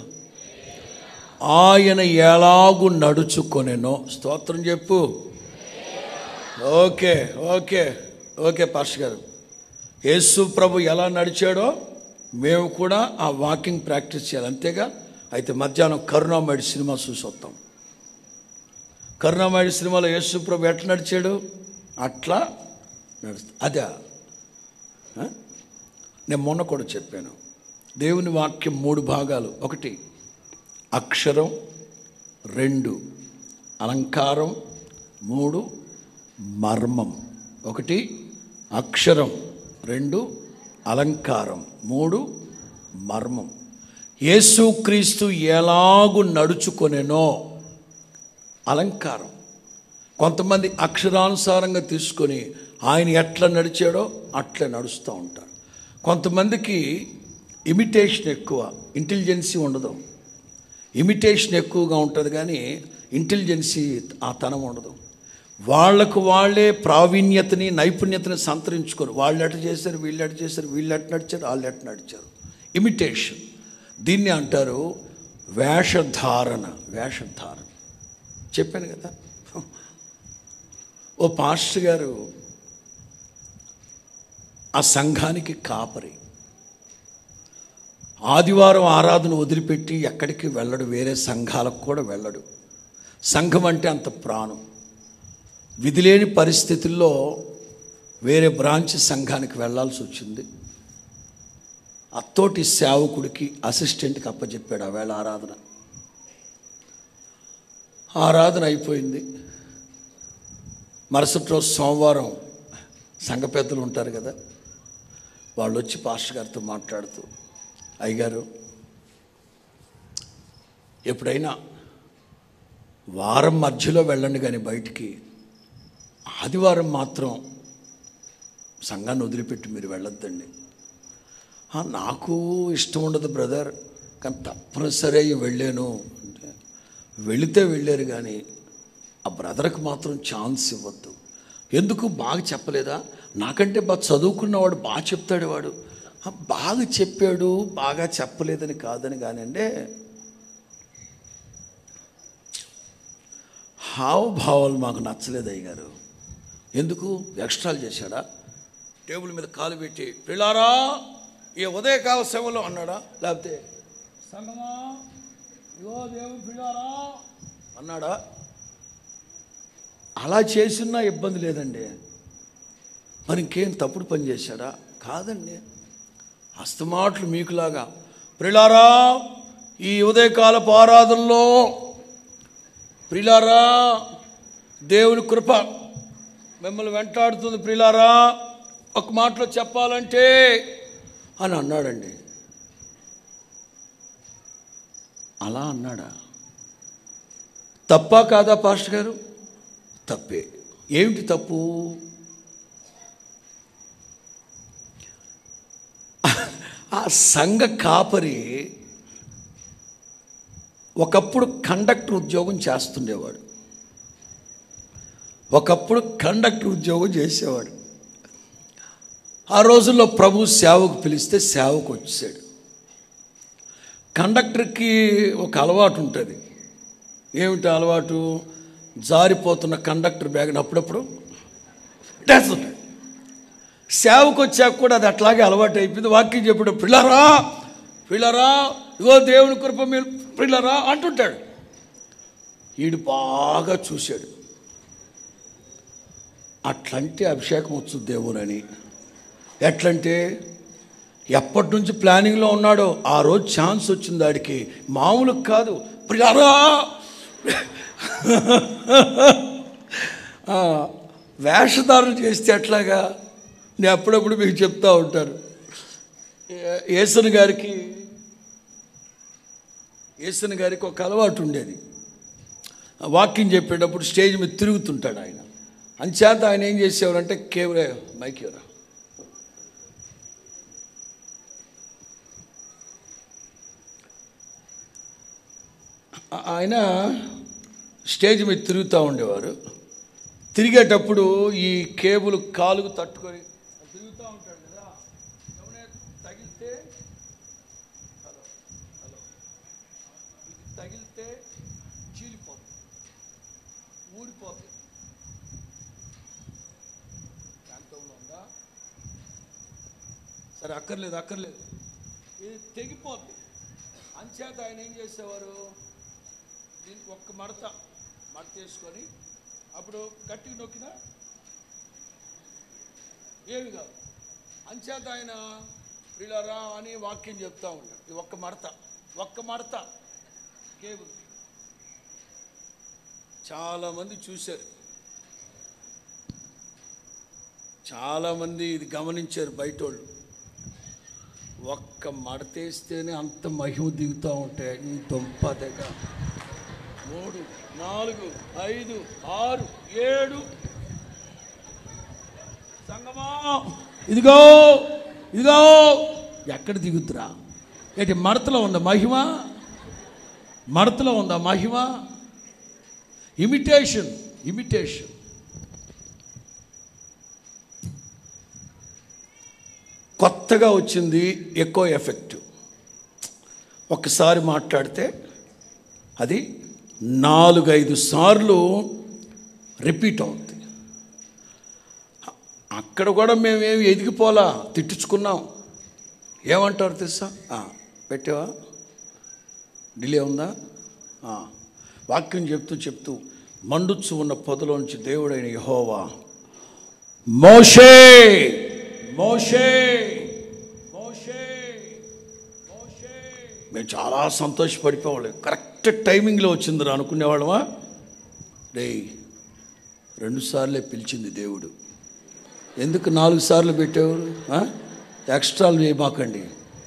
Speaker 1: ఆయన ఎలాగు నడుచుకొనెనో స్తోత్రం చెప్పు ఓకే ఓకే ఓకే పాస్టర్ గారు యేసు ప్రభు ఎలా నడిచాడో మేము కూడా ఆ వాకింగ్ ప్రాక్టీస్ చేయాలి అంతేగా అయితే మధ్యాహ్నం కరుణామయుడి సినిమా చూసి వస్తాం కరుణామయుడి సినిమాలో యేసు ప్రభు ఎట్లా నడిచాడు అట్లా నడుస్తా అదే ఆ? నేను మొన్న కూడా చెప్పాను దేవుని వాక్యం మూడు భాగాలు ఒకటి అక్షరం రెండు అలంకారం మూడు మర్మం ఒకటి అక్షరం రెండు అలంకారం మూడు మర్మం యేసుక్రీస్తు ఎలాగు నడుచుకొనెనో అలంకారం కొంతమంది అక్షరానుసారంగా తీసుకొని ఆయన ఎట్లా నడిచాడో అట్లా నడుస్తూ ఉంటారు కొంతమందికి ఇమిటేషన్ ఎక్కువ ఇంటెలిజెన్సీ ఉండదు ఇమిటేషన్ ఎక్కువగా ఉంటుంది కానీ ఇంటెలిజెన్సీ ఆ తనం ఉండదు వాళ్లకు వాళ్ళే ప్రావీణ్యతని నైపుణ్యతని సంతరించుకోరు వాళ్ళు ఎట చేశారు వీళ్ళు ఎట చేశారు వీళ్ళు ఎట నడిచారు వాళ్ళు ఎట నడిచారు ఇమిటేషన్ దీన్ని అంటారు వేషధారణ వేషధారణ చెప్పాను కదా ఓ పాస్టర్ గారు ఆ సంఘానికి కాపరి ఆదివారం ఆరాధన వదిలిపెట్టి ఎక్కడికి వెళ్ళడు వేరే సంఘాలకు కూడా వెళ్ళడు సంఘం అంటే అంత ప్రాణం విధిలేని పరిస్థితుల్లో వేరే బ్రాంచ్ సంఘానికి వెళ్ళాల్సి వచ్చింది అత్తోటి సేవకుడికి అసిస్టెంట్కి అప్పచెప్పాడు ఆ వేళ ఆరాధన ఆరాధన అయిపోయింది మరుసటి రోజు సోమవారం సంఘ పెద్దలు ఉంటారు కదా వాళ్ళు వచ్చి పాస్టర్ గారితో మాట్లాడుతూ అయ్యగారు ఎప్పుడైనా వారం మధ్యలో వెళ్ళండి కానీ బయటికి ఆదివారం మాత్రం సంఘాన్ని వదిలిపెట్టి మీరు వెళ్ళొద్దండి "ఆ, నాకు ఇష్టం ఉండదు బ్రదర్ కానీ తప్పనిసరి అయ్యి వెళ్ళాను అంటే వెళితే వెళ్ళారు కానీ ఆ బ్రదర్కి మాత్రం ఛాన్స్ ఇవ్వద్దు ఎందుకు బాగా చెప్పలేదా నాకంటే బాగా చదువుకున్నవాడు బాగా చెప్తాడు వాడు "ఆ, బాగా చెప్పాడు బాగా చెప్పలేదని కాదని కానండి హావభావాలు మాకు నచ్చలేదు అయ్యగారు ఎందుకు ఎక్స్ట్రాలు చేశాడా టేబుల్ మీద కాలు పెట్టి పిల్లారా ఈ ఉదయకాల సేవలో అన్నాడా లేకపోతే సంగమా ఇగో దేవుడు పిల్లారా అన్నాడా అలా చేసినా ఇబ్బంది లేదండి మరి ఇంకేం తప్పుడు పని చేశాడా కాదండి హస్తమాటలు మీకులాగా ప్రిలారా ఈ ఉదయకాలపు ఆరాధనలో ప్రిలారా దేవుని కృప మిమ్మల్ని వెంటాడుతుంది ప్రిలారా ఒక మాటలో చెప్పాలంటే అని అన్నాడండి అలా అన్నాడా తప్పా కాదా పాస్టర్ గారు తప్పే ఏమిటి తప్పు ఆ సంఘ కాపరి ఒకప్పుడు కండక్టర్ ఉద్యోగం చేస్తుండేవాడు ఒకప్పుడు కండక్టర్ ఉద్యోగం చేసేవాడు ఆ రోజుల్లో ప్రభు సేవకు పిలిస్తే సేవకు వచ్చాడు కండక్టర్కి ఒక అలవాటు ఉంటుంది ఏమిటి అలవాటు జారిపోతున్న కండక్టర్ బ్యాగ్ని అప్పుడప్పుడు డేస్తుంటాడు సేవకు వచ్చాక కూడా అది అట్లాగే అలవాటు అయిపోయింది వాక్యం చెప్పాడు పిల్లరా పిల్లరా ఇగో దేవుని కృప మీరు పిల్లరా అంటుంటాడు వీడు బాగా చూశాడు అట్లంటే అభిషేకం వచ్చు దేవునని ఎట్లంటే ఎప్పటి నుంచి ప్లానింగ్లో ఉన్నాడో ఆ రోజు ఛాన్స్ వచ్చింది ఆడికి మామూలు కాదు ప్రియారా ఆ, వేషధారణ చేస్తే ఎట్లాగా నేను అప్పుడప్పుడు మీకు చెప్తా ఉంటాను ఏ- యేసన్ గారికి యేసన్ గారికి ఒక అలవాటు ఉండేది వాకింగ్ చెప్పేటప్పుడు స్టేజ్ మీద తిరుగుతుంటాడు ఆయన అంచేత ఆయన ఏం చేసేవారంటే కేవలం మైక్ ఎవరా ఆ- ఆయన స్టేజ్ మీద తిరుగుతూ ఉండేవారు తిరిగేటప్పుడు ఈ కేబుల్ కాలుకు తట్టుకొని తిరుగుతూ ఉంటాడు కదా ఎవరైనా తగిలితే హలో హలో ఇది తగిలితే చీలిపోతుంది ఊడిపోతుంది అక్కర్లేదు అక్కర్లేదు ఇది తెగిపోద్ది అంచేత ఆయన ఏం చేసేవారు దీనికి ఒక్క మడత మడత వేసుకొని అప్పుడు గట్టిగా నొక్కినా ఏమి కాదు అంచేత ఆయన వీళ్ళరా అని వాక్యం చెప్తా ఉంటాడు ఇది ఒక్క మడత ఒక్క మడత కేబుల్ చాలామంది చూశారు చాలామంది ఇది గమనించారు బయట వాళ్ళు ఒక్క మడతేస్తేనే అంత మహిమ దిగుతూ ఉంటాయి ఈ దుంప దగ్గ మూడు నాలుగు ఐదు ఆరు ఏడు సంగమా ఇదిగో ఇదిగో ఎక్కడ దిగుతురా ఏంటి మడతలో ఉందా మహిమ మడతలో ఉందా మహిమ ఇమిటేషన్ ఇమిటేషన్ కొత్తగా వచ్చింది ఎక్కువ ఎఫెక్ట్ ఒక్కసారి మాట్లాడితే అది నాలుగైదు సార్లు రిపీట్ అవుతుంది అక్కడ కూడా మేమేమి ఎదిగిపోలా తిట్టించుకున్నాం ఏమంటారు తెలుసా ఆ, పెట్టావా డిలే ఉందా ఆ, వాక్యం చెప్తూ చెప్తూ మండుచ్చు ఉన్న పొదలోంచి దేవుడైన యహోవా మోషే మోషే మోషే మోషే మేము చాలా సంతోషపడిపోవాలి కరెక్ట్ టైమింగ్లో వచ్చిందిరా అనుకునేవాళ్ళమా రే రెండు సార్లే పిలిచింది దేవుడు ఎందుకు నాలుగు సార్లు పెట్టేవారు ఆ? ఎక్స్ట్రాలు చేయమాకండి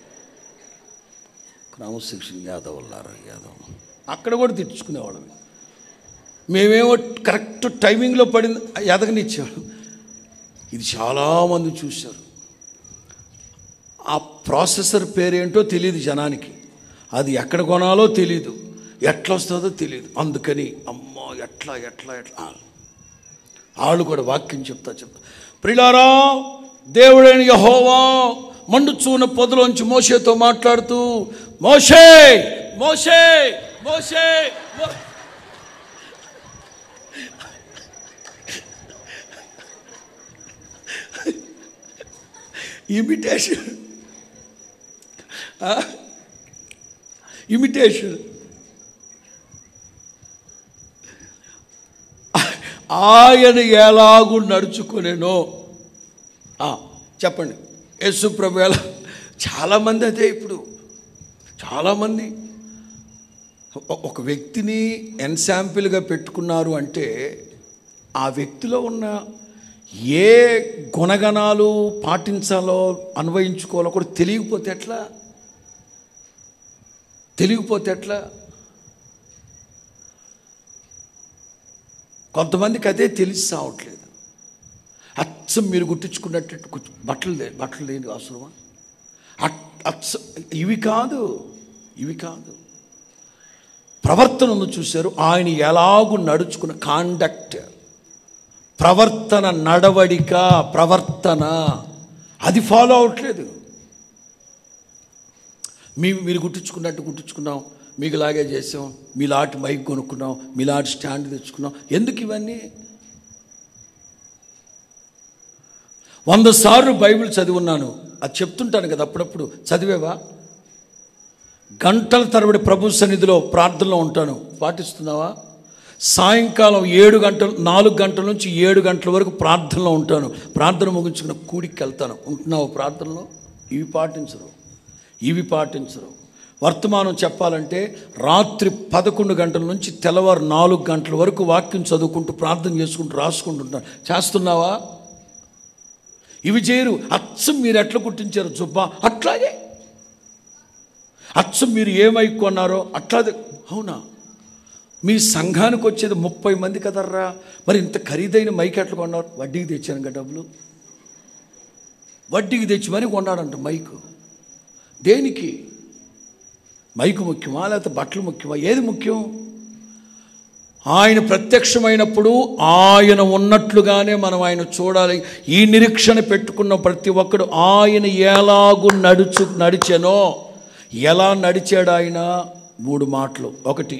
Speaker 1: క్రమశిక్షణ యాదవ్ అల్లారా యాదవ్ అక్కడ కూడా తిట్టుకునేవాళ్ళం మేమేమో కరెక్ట్ టైమింగ్లో పడింది ఎదగనిచ్చాడు ఇది చాలామంది చూశారు ఆ ప్రాసెసర్ పేరేంటో తెలియదు జనానికి అది ఎక్కడ కొనాలో తెలియదు ఎట్లా వస్తుందో తెలియదు అందుకని అమ్మో ఎట్లా ఎట్లా ఎట్లా వాళ్ళు కూడా వాక్యం చెప్తా చెప్తా ప్రిలారా దేవుడైన యహోవా మండుచూన పొదలోంచి మోషేతో మాట్లాడుతూ మోషే మోషే మోషే మో-" ఇమిటేషన్ ఇమిటేషన్ ఆయన ఎలాగూ నడుచుకునేనో ఆ, చెప్పండి యేసు ప్రభు ఎలా చాలామంది అదే ఇప్పుడు చాలామంది ఒ- ఒక వ్యక్తిని ఎన్శాంపిల్గా పెట్టుకున్నారు అంటే ఆ వ్యక్తిలో ఉన్న ఏ గుణగణాలు పాటించాలో అన్వయించుకోవాలో కూడా తెలియకపోతే ఎట్లా తెలియకపోతే ఎట్లా కొంతమందికి అదే తెలిసి సావట్లేదు అచ్చం మీరు గుట్టించుకున్నట్టు కూర్చో- బట్టలు లే బట్టలు లేని అవసరమా అట్- అచ్చ ఇవి కాదు ఇవి కాదు ప్రవర్తనను చూశారు ఆయన ఎలాగూ నడుచుకున్న కాండక్ట్ ప్రవర్తన నడవడిక ప్రవర్తన అది ఫాలో అవట్లేదు మీ మీరు గుట్టించుకున్నట్టు గుట్టించుకున్నాం మీకు లాగే చేసాం మీలాంటి మైక్ కొనుక్కున్నాం మీలాంటి స్టాండ్ తెచ్చుకున్నాం ఎందుకు ఇవన్నీ వంద సార్లు బైబిల్ చదివున్నాను అది చెప్తుంటాను కదా అప్పుడప్పుడు చదివేవా గంటల తరబడి ప్రభు సన్నిధిలో ప్రార్థనలో ఉంటాను పాటిస్తున్నావా సాయంకాలం ఏడు గంటలు నాలుగు గంటల నుంచి ఏడు గంటల వరకు ప్రార్థనలో ఉంటాను ప్రార్థన ముగించుకున్న కూడికి వెళ్తాను ఉంటున్నావు ప్రార్థనలో ఇవి పాటించరు ఇవి పాటించరు వర్తమానం చెప్పాలంటే రాత్రి పదకొండు గంటల నుంచి తెల్లవారు నాలుగు గంటల వరకు వాక్యం చదువుకుంటూ ప్రార్థన చేసుకుంటూ రాసుకుంటుంటాను చేస్తున్నావా ఇవి చేయరు అచ్చం మీరు ఎట్లా కుట్టించారు జుబ్బా అట్లాగే అచ్చం మీరు ఏమై కొన్నారో అట్లాగే అవునా మీ సంఘానికి వచ్చేది ముప్పై మంది కదర్రా మరి ఇంత ఖరీదైన మైక్ ఎట్లా కొన్నారు వడ్డీకి తెచ్చాను కదా డబ్బులు వడ్డీకి తెచ్చి మరి కొన్నాడంట మైకు దేనికి మైకు ముఖ్యమా లేకపోతే బట్టలు ముఖ్యమా ఏది ముఖ్యం ఆయన ప్రత్యక్షమైనప్పుడు ఆయన ఉన్నట్లుగానే మనం ఆయన చూడాలి ఈ నిరీక్షణ పెట్టుకున్న ప్రతి ఒక్కడు ఆయన ఎలాగు నడుచు నడిచెనో ఎలా నడిచాడు ఆయన మూడు మాటలు ఒకటి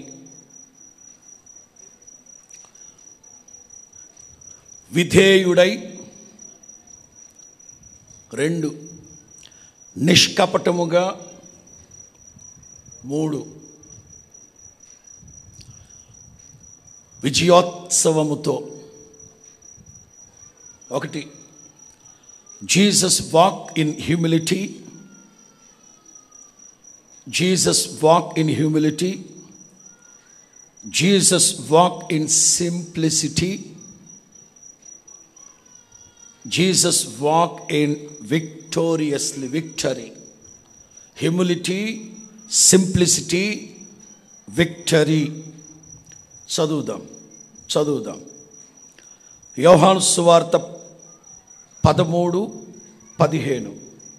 Speaker 1: విధేయుడై రెండు నిష్కపటముగా మూడు విజయోత్సవముతో ఒకటి Jesus walk in humility Jesus walk in humility Jesus walk in simplicity Jesus walk in victoriously victory humility simplicity victory చదువుదాం చదువుదాం యోహాను సువార్త పదమూడు పదిహేను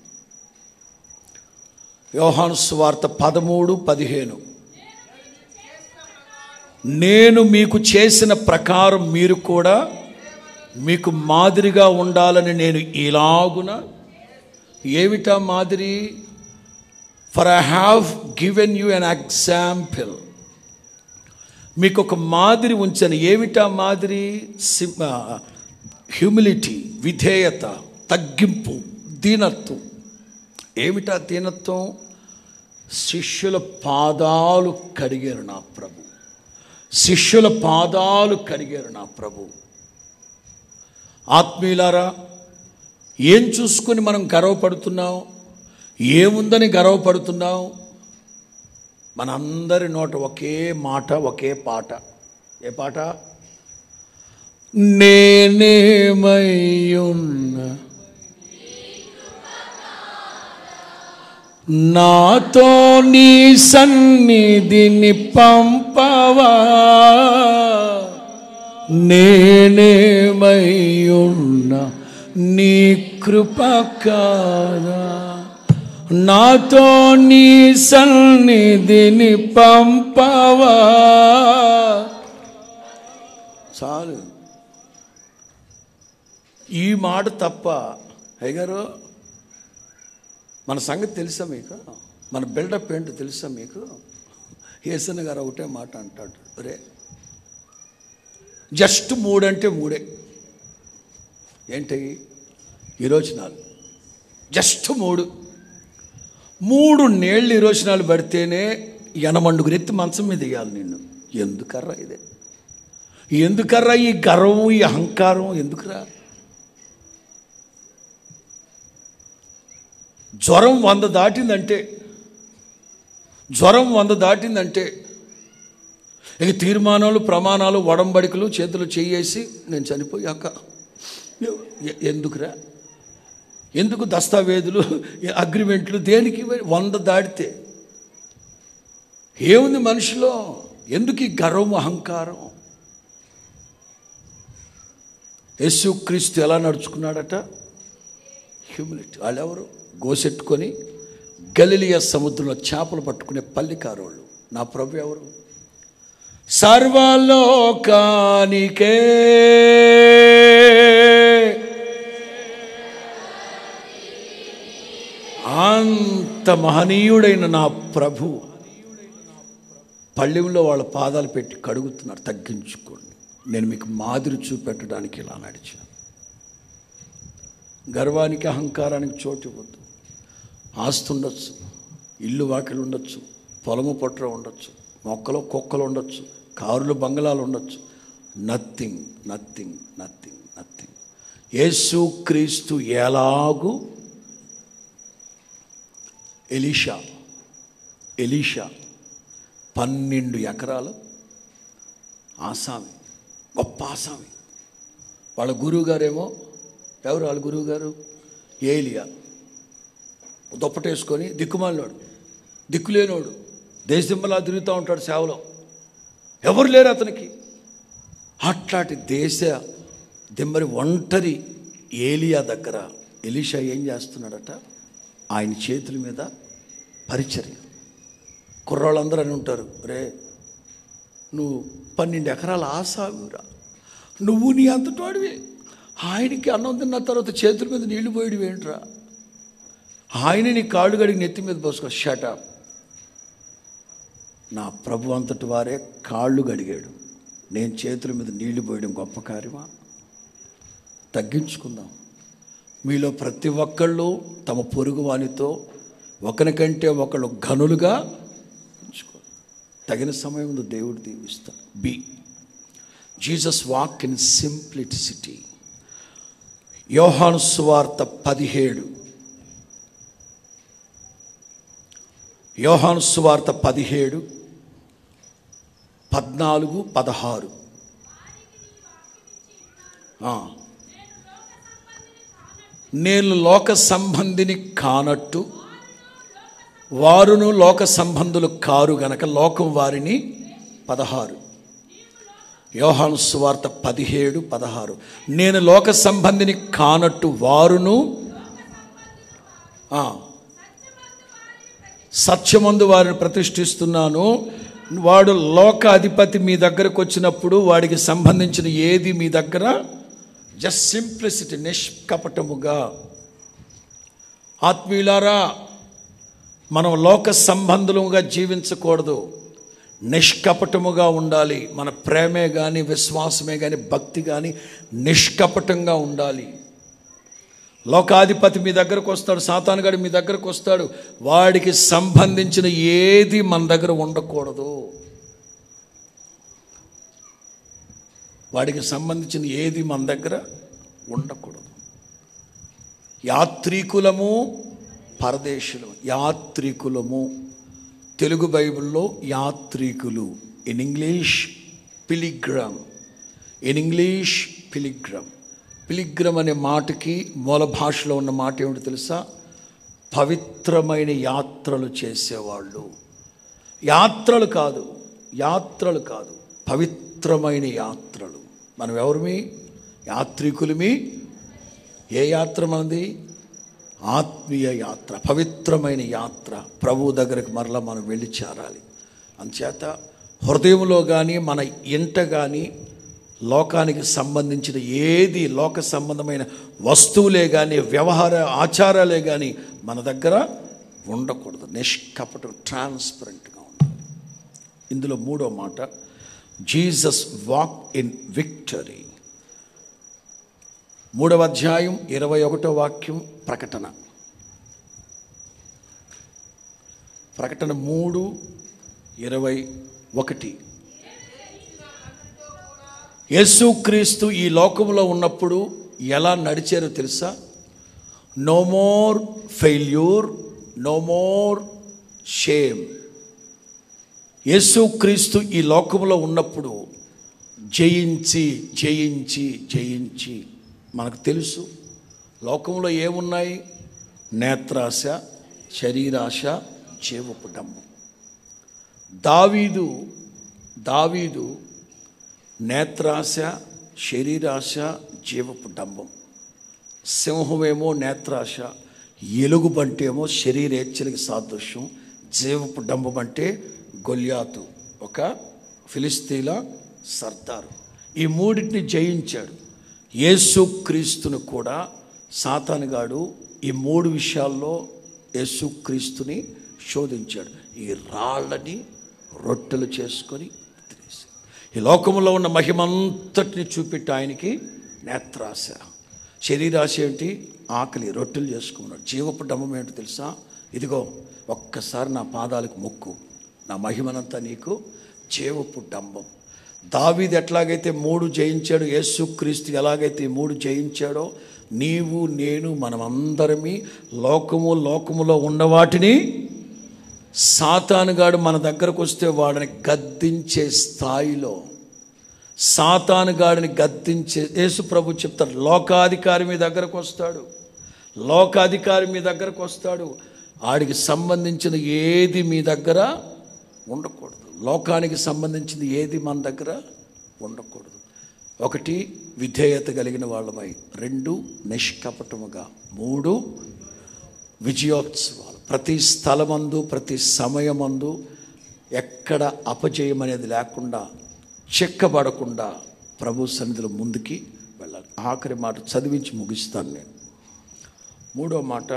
Speaker 1: యోహాను సువార్త పదమూడు పదిహేను నేను మీకు చేసిన ప్రకారం మీరు కూడా మీకు మాదిరిగా ఉండాలని నేను ఇలాగున ఏమిటా మాదిరి for I have given you an example మీకు ఒక మాదిరి ఉంచాను ఏమిటా మాదిరి హ్యూమిలిటీ విధేయత తగ్గింపు దీనత్వం ఏమిటా దీనత్వం శిష్యుల పాదాలు కడిగారు నా ప్రభు శిష్యుల పాదాలు కడిగారు నా ప్రభు ఆత్మీయులారా ఏం చూసుకొని మనం గర్వపడుతున్నాం ఏముందని గర్వపడుతున్నాం మనందరి నోట ఒకే మాట ఒకే పాట ఏ పాట నేనేమయ్యున్నా నాతో నీ సన్నిధిని పంపవా నేనేమయ్యున్నా నీ కృప కాదా నాతో నీ సన్నిధిని పంపవా చాలు ఈ మాట తప్ప అయ్యగారు మన సంగతి తెలుసా మీకు మన బిల్డప్ ఏంటో తెలుసా మీకు ఏసన్న గారు ఒకటే మాట అంటాడు రే జస్ట్ మూడంటే మూడే ఏంటి ఈరోజునాలు జస్ట్ మూడు మూడు నేళ్ళు ఈరోజునాలు పడితేనే ఎనమండుగురు ఎత్తి మంచం మీద వేయాలి నిన్ను ఎందుకర్రా ఇదే ఎందుకర్రా ఈ గర్వం ఈ అహంకారం ఎందుకురా జ్వరం వంద దాటిందంటే జ్వరం వంద దాటిందంటే ఇక తీర్మానాలు ప్రమాణాలు వడంబడికలు చేతులు చేయేసి నేను చనిపోయాక ఎ- ఎందుకురా ఎందుకు దస్తావేజులు అగ్రిమెంట్లు దేనికి వంద దాటితే ఏముంది మనిషిలో ఎందుకు ఈ గర్వం అహంకారం యేసుక్రీస్తు ఎలా నడుచుకున్నాడట హ్యూమిలిటీ వాళ్ళెవరు గోసెట్టుకొని గలిలియ సముద్రంలో చేపలు పట్టుకునే పల్లికారోళ్ళు నా ప్రభు ఎవరు సర్వలోకానికే అంత మహనీయుడైన నా ప్రభు పళ్ళెంలో వాళ్ళ పాదాలు పెట్టి కడుగుతున్నారు తగ్గించుకోండి నేను మీకు మాదిరి చూపెట్టడానికి ఇలా నడిచాను గర్వానికి అహంకారానికి చోటు ఇవ్వద్దు ఆస్తి ఉండొచ్చు ఇల్లు వాకిలు ఉండొచ్చు పొలము పొట్ర ఉండొచ్చు మొక్కలు కుక్కలు ఉండొచ్చు కారులు బంగళాలు ఉండొచ్చు నథింగ్ నథింగ్ నథింగ్ నథింగ్ యేసు క్రీస్తు ఎలాగూ ఎలీషా ఎలీషా పన్నెండు ఎకరాలు ఆసామి గొప్ప ఆసామి వాళ్ళ గురువు గారేమో ఎవరు వాళ్ళ గురువు గారు ఏలియా దుప్పటేసుకొని దిక్కుమాలినోడు దిక్కులేనోడు దేశంలా తిరుగుతూ ఉంటాడు సేవలో ఎవరు లేరు అతనికి అట్లాంటి దేశ దిమ్మరి ఒంటరి ఏలియా దగ్గర ఎలీషా ఏం చేస్తున్నాడట ఆయన చేతుల మీద పరిచర్య కుర్రాళ్ళందరూ అని ఉంటారు రే నువ్వు పన్నెండు ఎకరాల ఆసావిరా నువ్వు నీ అంతటోడివి ఆయనకి అన్నం తిన్న తర్వాత చేతుల మీద నీళ్లు పోయడం ఏంట్రా ఆయన నీ కాళ్ళు గడిగి నెత్తి మీద పోసుకో షటప్ నా ప్రభు అంతటి వారే కాళ్ళు గడిగాడు నేను చేతుల మీద నీళ్లు పోయడం గొప్ప కార్యమా తగ్గించుకుందాం మీలో ప్రతి ఒక్కళ్ళు తమ పొరుగు వానితో ఒకరికంటే ఒకళ్ళు ఘనులుగా ఉంచుకోవాలి తగిన సమయంలో దేవుడు దీవిస్తాడు be Jesus walk in simplicity యోహాను సువార్త పదిహేడు యోహాను సువార్త పదిహేడు పద్నాలుగు పదహారు ఆ. నేను లోక సంబంధిని కానట్టు వారును లోక సంబంధులు కారు గనక లోకం వారిని పదహారు యోహాను సువార్త పదిహేడు పదహారు నేను లోక సంబంధిని కానట్టు వారును ఆ, సత్యమందు వారిని ప్రతిష్ఠిస్తున్నాను వాడు లోక అధిపతి మీ దగ్గరకు వచ్చినప్పుడు వాడికి సంబంధించిన ఏది మీ దగ్గర జస్ట్ సింప్లిసిటీ నిష్కపటముగా ఆత్మీయులారా మనం లోక సంబంధులుగా జీవించకూడదు నిష్కపటముగా ఉండాలి మన ప్రేమే కానీ విశ్వాసమే కానీ భక్తి కానీ నిష్కపటంగా ఉండాలి లోకాధిపతి మీ దగ్గరకు వస్తాడు సాతానుగాడు మీ దగ్గరకు వస్తాడు వాడికి సంబంధించిన ఏది మన దగ్గర ఉండకూడదు వాడికి సంబంధించిన ఏది మన దగ్గర ఉండకూడదు యాత్రికులము పరదేశులు యాత్రికులము తెలుగు బైబిల్లో యాత్రికులు in English pilgrim in English pilgrim pilgrim అనే మాటకి మూల భాషలో ఉన్న మాట ఏమిటి తెలుసా పవిత్రమైన యాత్రలు చేసేవాళ్ళు యాత్రలు కాదు యాత్రలు కాదు పవిత్రమైన యాత్రలు మనం ఎవరిమి యాత్రికులమి ఏ యాత్ర మనది ఆత్మీయ యాత్ర పవిత్రమైన యాత్ర ప్రభు దగ్గరకు మరలా మనం వెళ్ళి చేరాలి అంచేత హృదయంలో కానీ మన ఇంట కానీ లోకానికి సంబంధించిన ఏది లోక సంబంధమైన వస్తువులే కానీ వ్యవహార ఆచారాలే కానీ మన దగ్గర ఉండకూడదు నిష్కపటం ట్రాన్స్పరెంట్గా ఉండాలి ఇందులో మూడో మాట జీసస్ వాక్ ఇన్ విక్టరీ మూడవ అధ్యాయం ఇరవై ఒకటో వాక్యం ప్రకటన ప్రకటన మూడు ఇరవై ఒకటి యేసుక్రీస్తు ఈ లోకంలో ఉన్నప్పుడు ఎలా నడిచారో తెలుసా no more failure no more shame యేసుక్రీస్తు ఈ లోకంలో ఉన్నప్పుడు జయించి జయించి జయించి మనకు తెలుసు లోకంలో ఏమున్నాయి నేత్రాశ శరీరాశ జీవపు డమ్ము దావీదు దావీదు నేత్రాశ శరీరాశ జీవపు డంబం సింహమేమో నేత్రాశ ఎలుగుబంటేమో శరీరేచ్చలకి సాదృశ్యం జీవపు డంబం అంటే గొల్యాతు ఒక ఫిలిస్తీన్ల సర్దారు ఈ మూడింటిని జయించాడు యేసుక్రీస్తును కూడా సాతానుగాడు ఈ మూడు విషయాల్లో యేసుక్రీస్తుని శోధించాడు ఈ రాళ్ళని రొట్టెలు చేసుకొని తినేసి ఈ లోకంలో ఉన్న మహిమంతటిని చూపెట్టి ఆయనకి నేత్రాశ శరీరాశ ఏంటి ఆకలి రొట్టెలు చేసుకున్నాడు జీవపు డమ్మం ఏంటో తెలుసా ఇదిగో ఒక్కసారి నా పాదాలకు మొక్కు నా మహిమనంతా నీకు జీవపు డంబం దావీది ఎట్లాగైతే మూడు జయించాడు యేసుక్రీస్తు ఎలాగైతే ఈ మూడు జయించాడో నీవు నేను మనమందరమీ లోకము లోకములో ఉన్న వాటిని సాతానుగాడు మన దగ్గరకు వస్తే వాడిని గద్దించే స్థాయిలో సాతానుగాడిని గద్దించే యేసు ప్రభు చెప్తాడు లోకాధికారి మీ దగ్గరకు వస్తాడు లోకాధికారి మీ దగ్గరకు వస్తాడు ఆడికి సంబంధించిన ఏది మీ దగ్గర ఉండకూడదు లోకానికి సంబంధించింది ఏది మన దగ్గర ఉండకూడదు ఒకటి విధేయత కలిగిన వాళ్ళమై రెండు నిష్కపటముగా మూడు విజయోత్సవాలు ప్రతి స్థలమందు ప్రతి సమయమందు ఎక్కడ అపజయం అనేది లేకుండా చెక్కబడకుండా ప్రభు సన్నిధిలో ముందుకి వెళ్ళాలి ఆఖరి మాట చదివించి ముగిస్తాను నేను మూడో మాట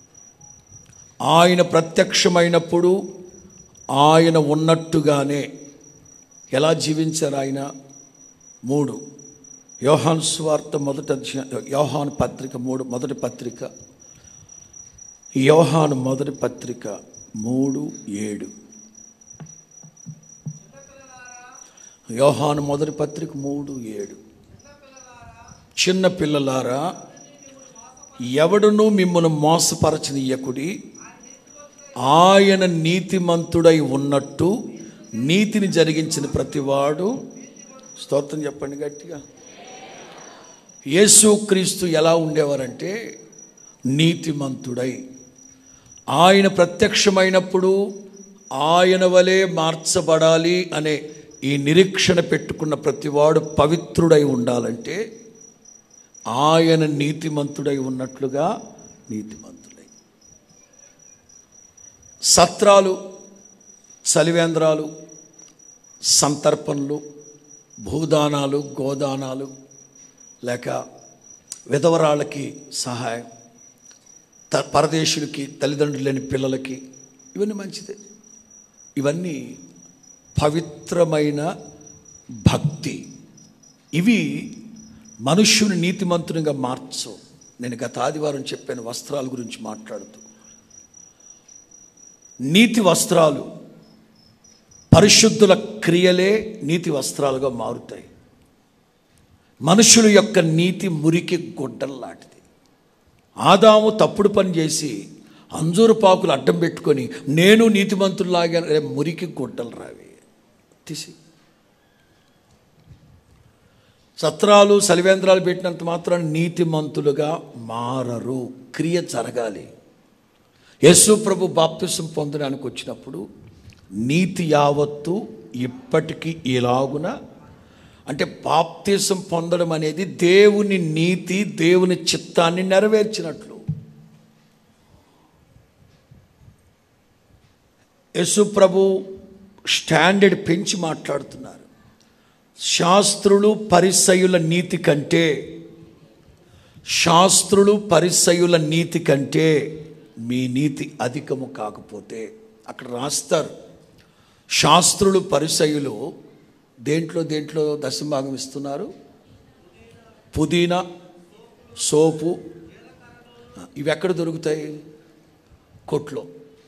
Speaker 1: ఆయన ప్రత్యక్షమైనప్పుడు ఆయన ఉన్నట్టుగానే ఎలా జీవించారు ఆయన మూడు యోహాను స్వార్త మొదటి అధ్యాయం యోహాను పత్రిక మూడు మొదటి పత్రిక యోహాను మొదటి పత్రిక మూడు ఏడు యోహాను మొదటి పత్రిక మూడు ఏడు చిన్న పిల్లలారా ఎవడును మిమ్మల్ని మోసపరచనీయకుడి ఆయన నీతిమంతుడై ఉన్నట్టు నీతిని జరిగించిన ప్రతివాడు స్తోత్రం చెప్పండి గట్టిగా యేసుక్రీస్తు ఎలా ఉండేవారంటే నీతిమంతుడై ఆయన ప్రత్యక్షమైనప్పుడు ఆయన వలె మార్చబడాలి అనే ఈ నిరీక్షణ పెట్టుకున్న ప్రతివాడు పవిత్రుడై ఉండాలంటే ఆయన నీతిమంతుడై ఉన్నట్లుగా నీతిమంతుడై సత్రాలు చలివేంద్రాలు సంతర్పణలు భూదానాలు గోదానాలు లేక విధవరాళ్ళకి సహాయం త పరదేశులకి తల్లిదండ్రులు లేని పిల్లలకి ఇవన్నీ మంచిదే ఇవన్నీ పవిత్రమైన భక్తి ఇవి మనుష్యుని నీతిమంతునిగా మార్చవు నేను గత ఆదివారం చెప్పాను వస్త్రాల గురించి మాట్లాడుతూ నీతి వస్త్రాలు పరిశుద్ధుల క్రియలే నీతి వస్త్రాలుగా మారుతాయి మనుషుల యొక్క నీతి మురికి గుడ్డల్లాంటిది ఆదాము తప్పుడు పని చేసి అంజూరు పాకులు అడ్డం పెట్టుకొని నేను నీతిమంతుల్లాగా రే, మురికి గుడ్డలు రావి తీసి సత్రాలు సలివేంద్రాలు పెట్టినంత మాత్రం నీతిమంతులుగా మారరు క్రియ జరగాలి యేసు ప్రభు బాప్తిసం పొందడానికి వచ్చినప్పుడు నీతి యావత్తు ఇప్పటికీ ఇలాగున అంటే బాప్తిసం పొందడం అనేది దేవుని నీతి దేవుని చిత్తాన్ని నెరవేర్చినట్లు యేసు ప్రభు స్టాండర్డ్ పెంచి మాట్లాడుతున్నారు శాస్త్రులు పరిసయుల నీతి కంటే శాస్త్రులు పరిసయుల నీతి కంటే మీ నీతి అధికము కాకపోతే అక్కడ రాస్తారు శాస్త్రులు పరిసయులు దేంట్లో దేంట్లో దశభాగం ఇస్తున్నారు పుదీనా సోపు ఇవి ఎక్కడ దొరుకుతాయి కొట్లో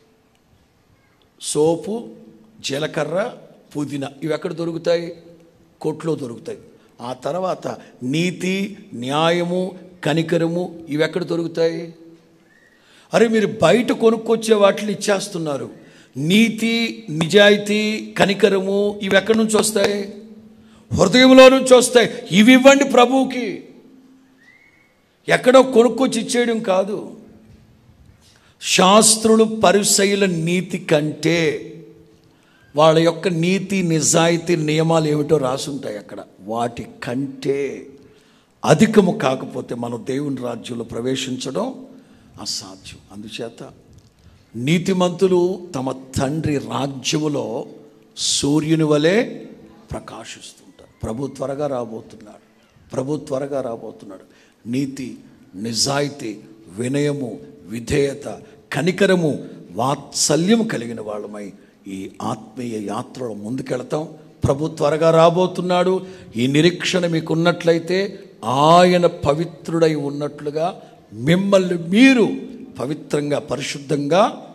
Speaker 1: సోపు జీలకర్ర పుదీనా ఇవి ఎక్కడ దొరుకుతాయి కొట్లో దొరుకుతాయి ఆ తర్వాత నీతి న్యాయము కనికరము ఇవి ఎక్కడ దొరుకుతాయి అరే మీరు బయట కొనుక్కొచ్చే వాటిని ఇచ్చేస్తున్నారు నీతి నిజాయితీ కనికరము ఇవి ఎక్కడి నుంచి వస్తాయి హృదయంలో నుంచి వస్తాయి ఇవి ఇవ్వండి ప్రభువుకి ఎక్కడో కొనుక్కొచ్చి ఇచ్చేయడం కాదు శాస్త్రులు పరిసయుల నీతి కంటే వాళ్ళ యొక్క నీతి నిజాయితీ నియమాలు ఏమిటో రాసుంటాయి అక్కడ వాటి కంటే అధికము కాకపోతే మనం దేవుని రాజ్యంలో ప్రవేశించడం అసాధ్యం అందుచేత నీతిమంతులు తమ తండ్రి రాజ్యములో సూర్యుని వలె ప్రకాశిస్తుంటారు ప్రభు త్వరగా రాబోతున్నాడు ప్రభు త్వరగా రాబోతున్నాడు నీతి నిజాయితీ వినయము విధేయత కనికరము వాత్సల్యము కలిగిన వాళ్ళమై ఈ ఆత్మీయ యాత్రలో ముందుకెళ్తాం ప్రభు త్వరగా రాబోతున్నాడు ఈ నిరీక్షణ మీకు ఉన్నట్లయితే ఆయన పవిత్రుడై ఉన్నట్లుగా మిమ్మల్ని మీరు పవిత్రంగా పరిశుద్ధంగా